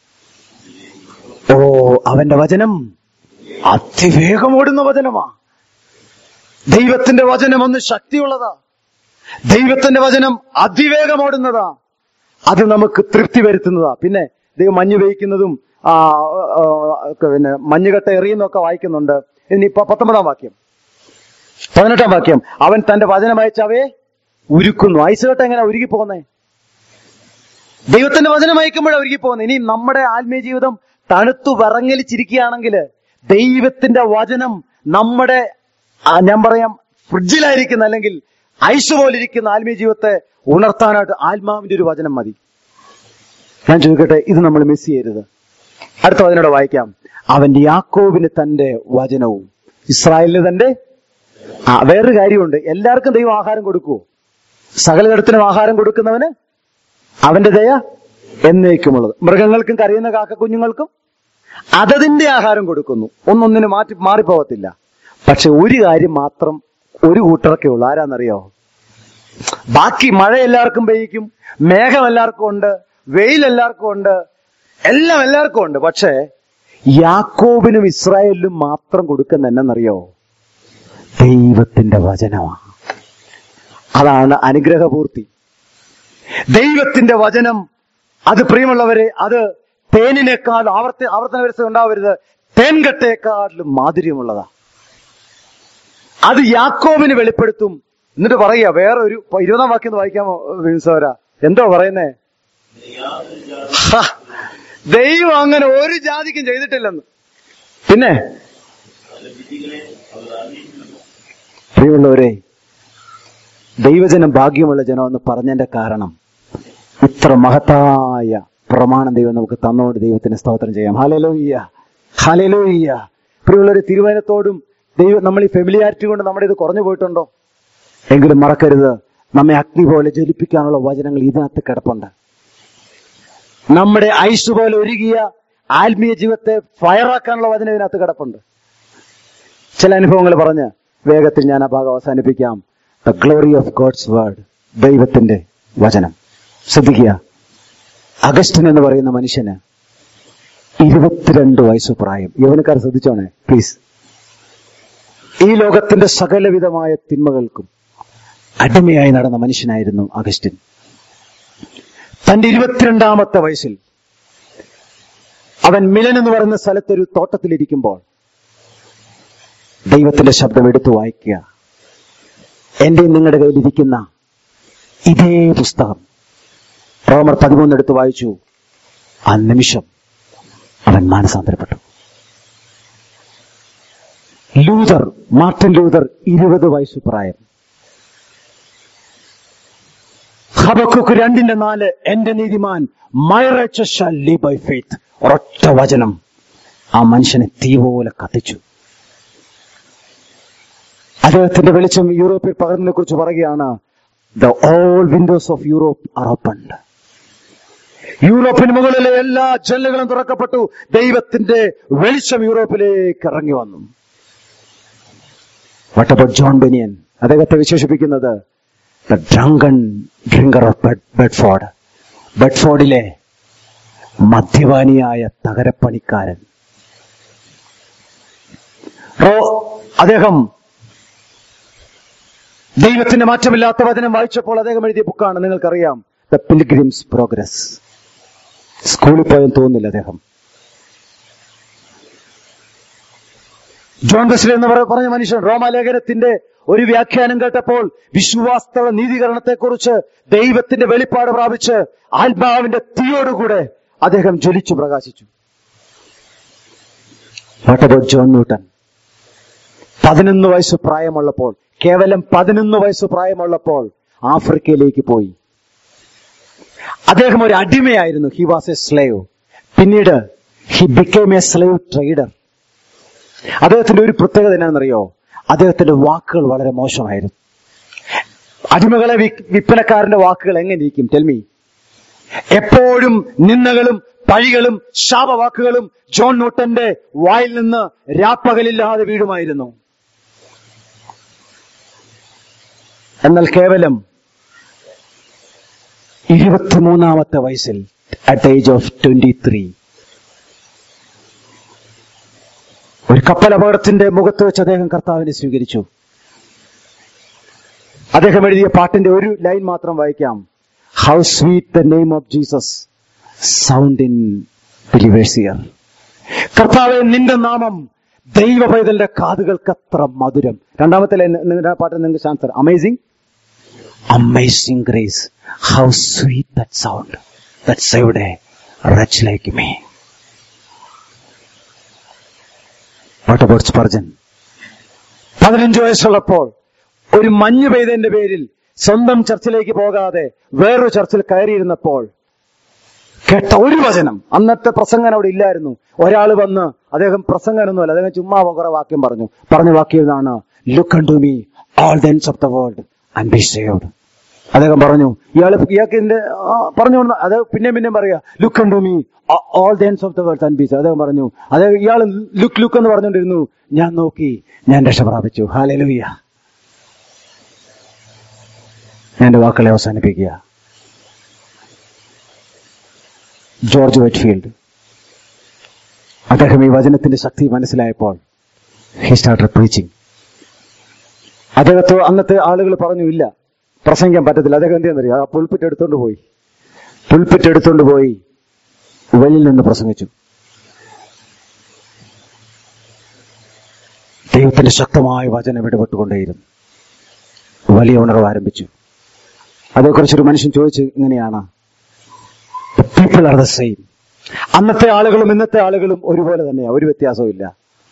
ഓ അവന്റെ വചനം അതിവേഗം ഓടുന്ന വചനമാ ദൈവത്തിന്റെ വചനം ഒന്ന് ശക്തിയുള്ളതാ ദൈവത്തിന്റെ വചനം അതിവേഗം ഓടുന്നതാ അത് നമുക്ക് തൃപ്തി വരുത്തുന്നതാ പിന്നെ ദൈവം മഞ്ഞ് പെയ്ക്കുന്നതും ആ, ആ, ഒക്കെ പിന്നെ മഞ്ഞുകട്ട എറിയുന്നൊക്കെ വായിക്കുന്നുണ്ട് ഇനി ഇപ്പൊ പത്തൊമ്പതാം വാക്യം പതിനെട്ടാം വാക്യം അവൻ തന്റെ വചനം അയച്ചവയെ ഉരുക്കുന്നു ഐസുകട്ട എങ്ങനെ ഉരുകി പോകുന്നേ ദൈവത്തിന്റെ വചനം അയക്കുമ്പോഴാണ് ഉരുകി പോകുന്നത് ഇനി നമ്മുടെ ആത്മീയ ജീവിതം തണുത്തു വിറങ്ങലിച്ചിരിക്കുകയാണെങ്കിൽ ദൈവത്തിന്റെ വചനം നമ്മുടെ ആ, ഞാൻ പറയാം ഫ്രിഡ്ജിലായിരിക്കുന്ന അല്ലെങ്കിൽ ഐസ് പോലിരിക്കുന്ന ആത്മീയ ജീവിതത്തെ ഉണർത്താനായിട്ട് ആത്മാവിന്റെ ഒരു വചനം മതി ഞാൻ ചോദിക്കട്ടെ ഇത് നമ്മൾ മിസ് ചെയ്യരുത് അടുത്ത വചനോടെ വായിക്കാം അവന്റെ യാക്കോബിന് തന്റെ വചനവും ഇസ്രായേലിന് തന്റെ ആ വേറൊരു കാര്യമുണ്ട് എല്ലാവർക്കും ദൈവം ആഹാരം കൊടുക്കുവോ സകലയിടത്തിനും ആഹാരം കൊടുക്കുന്നവന് അവന്റെ ദയ എന്നേക്കുമുള്ളത് മൃഗങ്ങൾക്കും കരയുന്ന കാക്ക കുഞ്ഞുങ്ങൾക്കും അതതിന്റെ ആഹാരം കൊടുക്കുന്നു ഒന്നൊന്നിന് മാറ്റി മാറിപ്പോകത്തില്ല പക്ഷെ ഒരു കാര്യം മാത്രം ഒരു കൂട്ടറൊക്കെ ഉള്ളു ആരാന്നറിയോ ബാക്കി മഴ എല്ലാവർക്കും പെയ്യിക്കും മേഘം എല്ലാവർക്കും ഉണ്ട് വെയിൽ എല്ലാവർക്കും ഉണ്ട് എല്ലാം എല്ലാവർക്കും ഉണ്ട് പക്ഷേ യാക്കോബിനും ഇസ്രായേലിനും മാത്രം കൊടുക്കുന്ന എന്നറിയോ ദൈവത്തിന്റെ വചനമാണ് അതാണ് അനുഗ്രഹപൂർത്തി ദൈവത്തിന്റെ വചനം അത് പ്രിയമുള്ളവരെ അത് തേനിനേക്കാൾ ആവർത്തി ആവർത്തന വ്യവസ്ഥ ഉണ്ടാവരുത് തേൻകട്ടേക്കാളിലും മാധുര്യമുള്ളതാ അത് യാക്കോബിന് വെളിപ്പെടുത്തും എന്നിട്ട് പറയുക വേറെ ഒരു ഇപ്പൊ ഇരുപതാം വാക്യം ഒന്ന് വായിക്കാമോ വിൻസോര എന്തോ പറയുന്നേ ഹ, ദൈവം അങ്ങനെ ഒരു ജാതിക്കും ചെയ്തിട്ടില്ലെന്ന് പിന്നെ പ്രിയമുള്ളവരെ ദൈവജനം ഭാഗ്യമുള്ള ജനമെന്ന് പറഞ്ഞതിന്റെ കാരണം ഇത്ര മഹത്തായ പ്രമാണം ദൈവം നമുക്ക് തന്നോണ്ട് ദൈവത്തിന് സ്തോത്രം ചെയ്യാം ഹാലലോയ്യ ഹാലലോയ്യ പ്രിയമുള്ളവരെ തിരുവനന്തോടും ദൈവം നമ്മൾ ഈ ഫെമിലിയാരിറ്റി കൊണ്ട് നമ്മുടെ ഇത് കുറഞ്ഞു പോയിട്ടുണ്ടോ എങ്കിലും മറക്കരുത് നമ്മെ അഗ്നി പോലെ ജ്വലിപ്പിക്കാനുള്ള വചനങ്ങൾ ഇതിനകത്ത് കിടപ്പുണ്ട് നമ്മുടെ ഐസ് പോലെ ഒരുകിയ ആത്മീയ ജീവിതത്തെ ഫയറാക്കാനുള്ള വചനം ഇതിനകത്ത് കിടപ്പുണ്ട് ചില അനുഭവങ്ങൾ പറഞ്ഞ് വേഗത്തിൽ ഞാൻ ആ ഭാഗം അവസാനിപ്പിക്കാം the glory of God's word ദൈവത്തിന്റെ വചനം ശ്രദ്ധിക്കുക അഗസ്റ്റിൻ എന്ന് പറയുന്ന മനുഷ്യന് ഇരുപത്തിരണ്ട് വയസ്സ് പ്രായം യവനക്കാർ ശ്രദ്ധിച്ചോണേ പ്ലീസ് ഈ ലോകത്തിന്റെ സകലവിധമായ തിന്മകൾക്കും അടിമയായി നടന്ന മനുഷ്യനായിരുന്നു അഗസ്റ്റിൻ തന്റെ ഇരുപത്തിരണ്ടാമത്തെ വയസ്സിൽ അവൻ മിലൻ എന്ന് പറയുന്ന സ്ഥലത്തൊരു തോട്ടത്തിലിരിക്കുമ്പോൾ ദൈവത്തിന്റെ ശബ്ദം എടുത്തു വായിക്കുക എന്റെയും നിങ്ങളുടെ കയ്യിലിരിക്കുന്ന ഇതേ പുസ്തകം റോമർ പതിമൂന്ന് എടുത്ത് വായിച്ചു ആ നിമിഷം അവൻ മാനസാന്തരപ്പെട്ടു ലൂതർ മാർട്ടിൻ ലൂതർ ഇരുപത് വയസ്സ് പ്രായം ഹബക്കുക്ക് രണ്ടിന്റെ നാല് എന്റെ നീതിമാൻ my righteous shall live by faith ഒരൊറ്റ വചനം ആ മനുഷ്യനെ തീ പോലെ കത്തിച്ചു അദ്ദേഹത്തിന്റെ വെളിച്ചം യൂറോപ്പിൽ പകർന്നതിനെ കുറിച്ച് പറയുകയാണ് the all windows of Europe are opened യൂറോപ്പിന് മുകളിലെ എല്ലാ ജനലുകളും തുറക്കപ്പെട്ടു ദൈവത്തിന്റെ വെളിച്ചം യൂറോപ്പിലേക്ക് ഇറങ്ങി വന്നു വട്ട് അബൌട്ട് ജോൺ ബെനിയൻ അദ്ദേഹത്തെ വിശേഷിപ്പിക്കുന്നത് the drunken drinker of Bedford ബെഡ്ഫോർഡിലെ മദ്യപാനിയായ തകരപ്പണിക്കാരൻ റോ അദ്ദേഹം ദൈവത്തിന്റെ മാറ്റമില്ലാത്ത വചനം വായിച്ചപ്പോൾ അദ്ദേഹം എഴുതിയ ബുക്കാണ് നിങ്ങൾക്കറിയാം ദ പിൽഗ്രിംസ് പ്രോഗ്രസ് സ്കൂളിൽ പോയെന്ന് തോന്നുന്നില്ല അദ്ദേഹം ജോൺ ബെസ്ലി എന്ന് പറ- പറഞ്ഞ മനുഷ്യൻ റോമാലേഖനത്തിന്റെ ഒരു വ്യാഖ്യാനം കേട്ടപ്പോൾ വിശ്വാസ്തവ നീതീകരണത്തെക്കുറിച്ച് ദൈവത്തിന്റെ വെളിപ്പാട് പ്രാപിച്ച് ആത്മാവിന്റെ തീയോടുകൂടെ അദ്ദേഹം ജ്വലിച്ചു പ്രകാശിച്ചു വാട്ട് അബൌട്ട് ജോൺ ന്യൂട്ടൺ പതിനൊന്ന് വയസ്സ് പ്രായമുള്ളപ്പോൾ കേവലം പതിനൊന്ന് വയസ്സ് പ്രായമുള്ളപ്പോൾ ആഫ്രിക്കയിലേക്ക് പോയി അദ്ദേഹം ഒരു അടിമയായിരുന്നു ഹി വാസ് എ സ്ലേവ് പിന്നീട് he became a slave trader അദ്ദേഹത്തിന്റെ ഒരു പ്രത്യേകത എന്നാണെന്നറിയോ അദ്ദേഹത്തിന്റെ വാക്കുകൾ വളരെ മോശമായിരുന്നു അടിമകളെ വി- വിൽപ്പനക്കാരന്റെ വാക്കുകൾ എങ്ങനെ ഇരിക്കും ടെൽമി എപ്പോഴും നിന്ദകളും പഴികളും ശാപവാക്കുകളും ജോൺ ന്യൂട്ടന്റെ വായിൽ നിന്ന് രാപ്പകലില്ലാതെ വീഴുമായിരുന്നു എന്നാൽ കേവലം ഇരുപത്തിമൂന്നാമത്തെ വയസ്സിൽ at age of twenty three ഒരു കപ്പൽ അപകടത്തിന്റെ മുഖത്ത് വെച്ച് അദ്ദേഹം കർത്താവിനെ സ്വീകരിച്ചു അദ്ദേഹം എഴുതിയ പാട്ടിന്റെ ഒരു ലൈൻ മാത്രം വായിക്കാം how sweet the name of Jesus sound in believer's ear കർത്താവെ നിന്റെ നാമം ദൈവ പൈതലിന്റെ കാതുകൾക്ക് അത്ര മധുരം രണ്ടാമത്തെ ലൈൻ നിങ്ങളുടെ ആ പാട്ട് നിങ്ങൾക്ക് ശാന്തർ amazing amazing grace how sweet that sound that saved a wretch like me what about Spurgeon പതിനഞ്ച് വയസ്സുള്ളപ്പോൾ ഒരു മഞ്ഞ് പെയ്തതിന്റെ പേരിൽ സ്വന്തം ചർച്ചിലേക്ക് പോകാതെ വേറൊരു ചർച്ചിൽ കയറിയിരുന്നപ്പോൾ കേട്ട ഒരു വചനം അന്നത്തെ പ്രസംഗൻ അവിടെ ഇല്ലായിരുന്നു ഒരാൾ വന്ന് അദ്ദേഹം പ്രസംഗനൊന്നുമല്ല അദ്ദേഹം ചുമ്മാ കുറെ വാക്യം പറഞ്ഞു പറഞ്ഞ വാക്യം ഇതാണ് look to me all the ends of the world and be saved അദ്ദേഹം പറഞ്ഞു ഇയാൾ ഇയാൾക്ക് ഇതിന്റെ ആ, പറഞ്ഞു കൊണ്ട് അത് പിന്നെ പിന്നെ പറയാ look to me all the ends of the world and be അദ്ദേഹം പറഞ്ഞു അദ്ദേഹം ഇയാൾ ലുക്ക് ലുക്ക് എന്ന് പറഞ്ഞുകൊണ്ടിരുന്നു ഞാൻ നോക്കി ഞാൻ രക്ഷ പ്രാപിച്ചു ഹാലലുയ്യ ഞാൻ എന്റെ വാക്കുകളെ അവസാനിപ്പിക്കുക ജോർജ് വൈറ്റ്ഫീൽഡ് അദ്ദേഹം ഈ വചനത്തിന്റെ ശക്തി മനസ്സിലായപ്പോൾ ഹി സ്റ്റാർട്ടഡ് പ്രീച്ചിങ് അദ്ദേഹത്തെ അന്നത്തെ ആളുകൾ പറഞ്ഞു ഇല്ല പ്രസംഗിക്കാൻ പറ്റത്തില്ല അദ്ദേഹം എന്ത് ചെയ്യുന്നറിയോ ആ പുൽപ്പിറ്റ് എടുത്തോണ്ട് പോയി പുൽപ്പിറ്റ് എടുത്തോണ്ട് പോയി വെളിയിൽ നിന്ന് പ്രസംഗിച്ചു ദൈവത്തിന്റെ ശക്തമായ വചനം ഇടപെട്ടുകൊണ്ടേയിരുന്നു വലിയ ഉണർവ് ആരംഭിച്ചു അതേക്കുറിച്ചൊരു മനുഷ്യൻ ചോദിച്ചു ഇങ്ങനെയാണ് പീപ്പിൾ ആർ ദ സെയിം അന്നത്തെ ആളുകളും ഇന്നത്തെ ആളുകളും ഒരുപോലെ തന്നെയാണ് ഒരു വ്യത്യാസവും ഇല്ല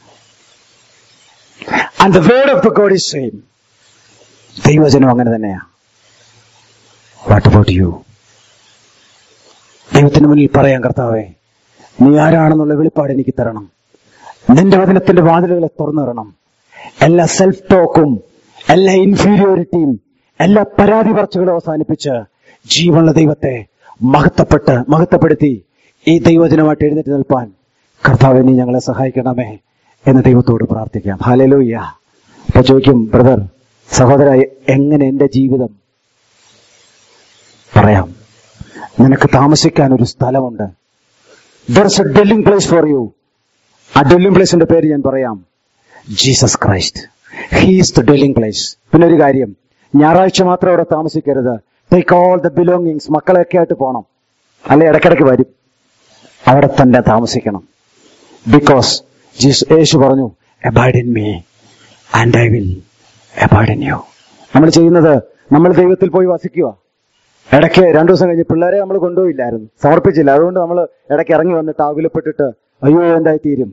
and the word of the God is same ദൈവജനം അങ്ങനെ തന്നെയാ വാട്ട് അബൌട്ട് യു ദൈവത്തിന് മുന്നിൽ പറയാം കർത്താവേ നീ ആരാണെന്നുള്ള വെളിപ്പാട് എനിക്ക് തരണം നിന്റെ വചനത്തിന്റെ വാതിലുകളെ തുറന്നു തരണം എല്ലാ സെൽഫ് ടോക്കും എല്ലാ ഇൻഫീരിയോറിറ്റിയും എല്ലാ പരാതി പറച്ചുകളും അവസാനിപ്പിച്ച് ജീവനുള്ള ദൈവത്തെ മഹത്വപ്പെട്ട് മഹത്വപ്പെടുത്തി ഈ ദൈവജനമായിട്ട് എഴുന്നേറ്റ് നിൽപ്പാൻ കർത്താവെ നീ ഞങ്ങളെ സഹായിക്കണമേ എന്ന് ദൈവത്തോട് പ്രാർത്ഥിക്കാം ഹാലലൂയ്യ അപ്പൊ ചോദിക്കും ബ്രദർ സഹോദര എങ്ങനെ എന്റെ ജീവിതം പറയാം നിനക്ക് താമസിക്കാൻ ഒരു സ്ഥലമുണ്ട് there's a dwelling place for you ആ ഡെല്ലിംഗ് പ്ലേസിന്റെ പേര് ഞാൻ പറയാം Jesus Christ he's the dwelling place പിന്നെ ഒരു കാര്യം ഞായറാഴ്ച മാത്രം അവിടെ താമസിക്കരുത് ടേക്ക് ഓൾ ദ ബിലോങ്ങിങ്സ് മക്കളെയൊക്കെ ആയിട്ട് പോകണം അല്ലെ ഇടയ്ക്കിടയ്ക്ക് വരും അവിടെ തന്നെ താമസിക്കണം ബിക്കോസ് ജീസ് യേശു പറഞ്ഞു abide in me and I will abide in you നമ്മൾ ചെയ്യുന്നത് നമ്മൾ ദൈവത്തിൽ പോയി വസിക്കുക ഇടയ്ക്ക് രണ്ടു ദിവസം കഴിഞ്ഞ് പിള്ളേരെ നമ്മൾ കൊണ്ടുപോയില്ലായിരുന്നു സമർപ്പിച്ചില്ല അതുകൊണ്ട് നമ്മൾ ഇടയ്ക്ക് ഇറങ്ങി വന്നിട്ട് ആകുലപ്പെട്ടിട്ട് അയ്യോ എന്തായി തീരും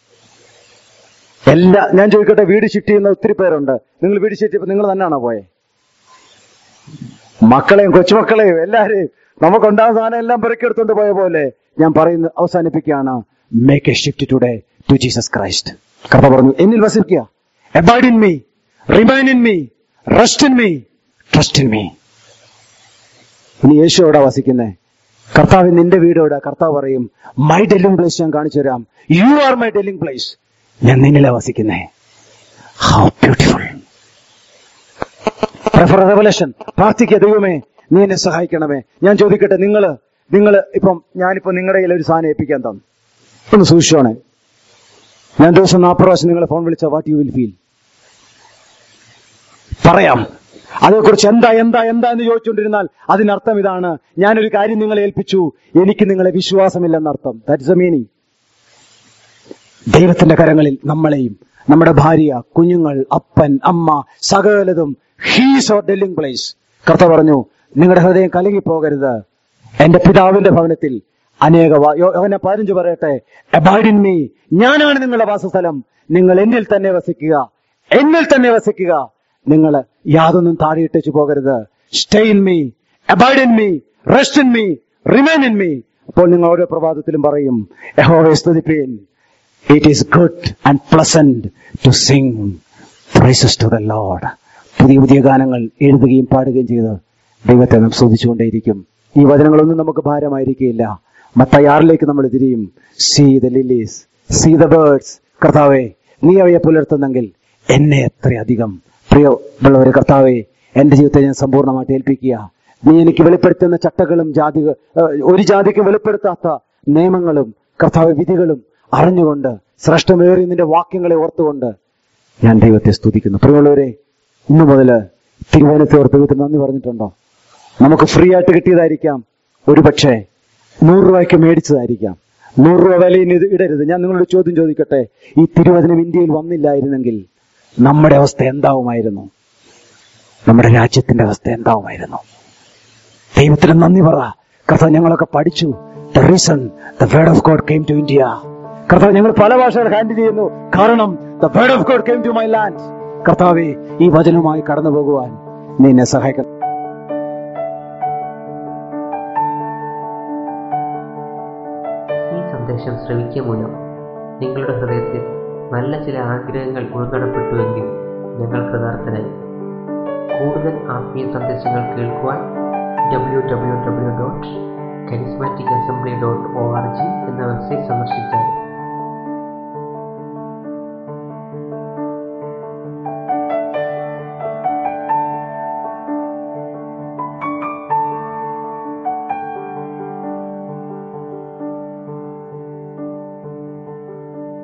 എല്ലാ ഞാൻ ചോദിക്കട്ടെ വീട് ഷിഫ്റ്റ് ചെയ്യുന്ന ഒത്തിരി പേരുണ്ട് നിങ്ങൾ വീട് ഷിഫ്റ്റ് ചെയ്യുമ്പോൾ നിങ്ങൾ തന്നെയാണോ പോയെ മക്കളെയും കൊച്ചുമക്കളെയും എല്ലാരെയും നമുക്കുണ്ടാകുന്ന സാധനം എല്ലാം പെറുക്കിയെടുത്തോണ്ട് പോയ പോലെ ഞാൻ പറയുന്നത് അവസാനിപ്പിക്കുകയാണ് make a shift today to Jesus Christ കഥ പറഞ്ഞു എന്നിൽ വസിക്കുക abide in me remain in me rest in me trust in me ഇനി യേശു എവിടെ വസിക്കുന്നേ കർത്താവ് നിന്റെ വീട് എവിടെ കർത്താവ് പറയും മൈ ഡെല്ലിംഗ് പ്ലേസ് ഞാൻ കാണിച്ചു തരാം you are my dwelling place ഞാൻ നിന്നിലെ വസിക്കുന്നേ ഹൗ ബ്യൂട്ടിഫുൾ റെവലേഷൻ പ്രാർത്ഥിക്കുക ദൈവമേ നീ എന്നെ സഹായിക്കണമേ ഞാൻ ചോദിക്കട്ടെ നിങ്ങൾ നിങ്ങൾ ഇപ്പം ഞാനിപ്പോ നിങ്ങളുടെ കയ്യിൽ ഒരു സാധനം ഏൽപ്പിക്കാൻ തന്നു ഒന്ന് സൂക്ഷിച്ചോണേ ഞാൻ ദിവസം നാൽപ്പത് പ്രാവശ്യം നിങ്ങളെ ഫോൺ വിളിച്ച വാട്ട് യു വിൽ ഫീൽ പറയാം അതേക്കുറിച്ച് എന്താ എന്താ എന്താ എന്ന് ചോദിച്ചുകൊണ്ടിരുന്നാൽ അതിനർത്ഥം ഇതാണ് ഞാനൊരു കാര്യം നിങ്ങളെ ഏൽപ്പിച്ചു എനിക്ക് നിങ്ങളെ വിശ്വാസമില്ലെന്നർത്ഥം ദാറ്റ്സ് എ മീനിങ് ദൈവത്തിന്റെ കരങ്ങളിൽ നമ്മളെയും നമ്മുടെ ഭാര്യ കുഞ്ഞുങ്ങൾ അപ്പൻ അമ്മ സകലതും ഹീസ് ഓർ ഡെല്ലിംഗ് പ്ലേസ് കർത്ത പറഞ്ഞു നിങ്ങളുടെ ഹൃദയം കലങ്ങിപ്പോകരുത് എന്റെ പിതാവിന്റെ ഭവനത്തിൽ അനേക വാ- യോ- യോഹന്ന പതിനഞ്ച് പറയട്ടെ അബൈഡ് ഇൻ മീ ഞാനാണ് നിങ്ങളുടെ വാസസ്ഥലം നിങ്ങൾ എന്നിൽ തന്നെ വസിക്കുക എന്നിൽ തന്നെ വസിക്കുക നിങ്ങൾ യാതൊന്നും താഴെയിട്ടേച്ചു പോകരുത് stay in me abide in me rest in me remain in me അപ്പോൾ നിങ്ങൾ ഓരോ പ്രഭാതത്തിലും പറയും യഹോവയെ സ്തുതിപ്പീൻ it is good and pleasant to sing praises to the lord പുതിയ പുതിയ ഗാനങ്ങൾ എഴുതുകയും പാടുകയും ചെയ്ത് ദൈവത്തെ നാം സ്തുതിച്ചുകൊണ്ടേയിരിക്കും ഈ വചനങ്ങളൊന്നും നമുക്ക് ഭാരമായിരിക്കില്ല മത്തയാറിലേക്ക് നമ്മൾ തിരിയും see the lilies see the birds കർത്താവെ നീ അവയെ പുലർത്തുന്നെങ്കിൽ എന്നെ എത്രയധികം പ്രിയമുള്ളവരെ കർത്താവെ എന്റെ ജീവിതത്തെ ഞാൻ സമ്പൂർണ്ണമായിട്ട് ഏൽപ്പിക്കുക നീ എനിക്ക് വെളിപ്പെടുത്തുന്ന ചട്ടകളും ജാതി ഒരു ജാതിക്കും വെളിപ്പെടുത്താത്ത നിയമങ്ങളും കർത്താവ് വിധികളും അറിഞ്ഞുകൊണ്ട് ശ്രേഷ്ഠമേറി നിന്റെ വാക്യങ്ങളെ ഓർത്തുകൊണ്ട് ഞാൻ ദൈവത്തെ സ്തുതിക്കുന്നു പ്രിയമുള്ളവരെ ഇന്നു മുതൽ തിരുവനന്തപുരത്തെ ഓർത്ത് ദൈവത്തിന് നന്ദി പറഞ്ഞിട്ടുണ്ടോ നമുക്ക് ഫ്രീ ആയിട്ട് കിട്ടിയതായിരിക്കാം ഒരുപക്ഷെ നൂറ് രൂപയ്ക്ക് മേടിച്ചതായിരിക്കാം നൂറ് രൂപ വിലയിൽ ഇത് ഇടരുത് ഞാൻ നിങ്ങളോട് ചോദ്യം ചോദിക്കട്ടെ ഈ തിരുവചനം ഇന്ത്യയിൽ വന്നില്ലായിരുന്നെങ്കിൽ നമ്മുടെ അവസ്ഥ എന്താവുമായിരുന്നു നമ്മുടെ രാജ്യത്തിന്റെ അവസ്ഥ എന്താവുമായിരുന്നു ദൈവത്തിന് നന്ദി പറ കർത്താവ് ഞങ്ങളൊക്കെ പഠിച്ചു the reason the word of God came to India കർത്താവ് ഞങ്ങൾ പല ഭാഷകൾ ഹാൻഡിൽ ചെയ്യുന്നു കാരണം the word of God came to my land കർത്താവെ ഈ വചനവുമായി കടന്നു പോകുവാൻ നീ എന്നെ സഹായിക്കണം ഈ സന്ദേശം ശ്രവിക്കുക മൂലം നിങ്ങളുടെ ഹൃദയത്തിൽ നല്ല ചില ആഗ്രഹങ്ങൾ ഉൾക്കടപ്പെട്ടുവെങ്കിൽ ഞങ്ങൾ കൃതാർത്ഥനായി കൂടുതൽ ആത്മീയ സന്ദേശങ്ങൾ കേൾക്കുവാൻ W W W dot charismatic assembly dot O R G എന്ന വെബ്സൈറ്റ്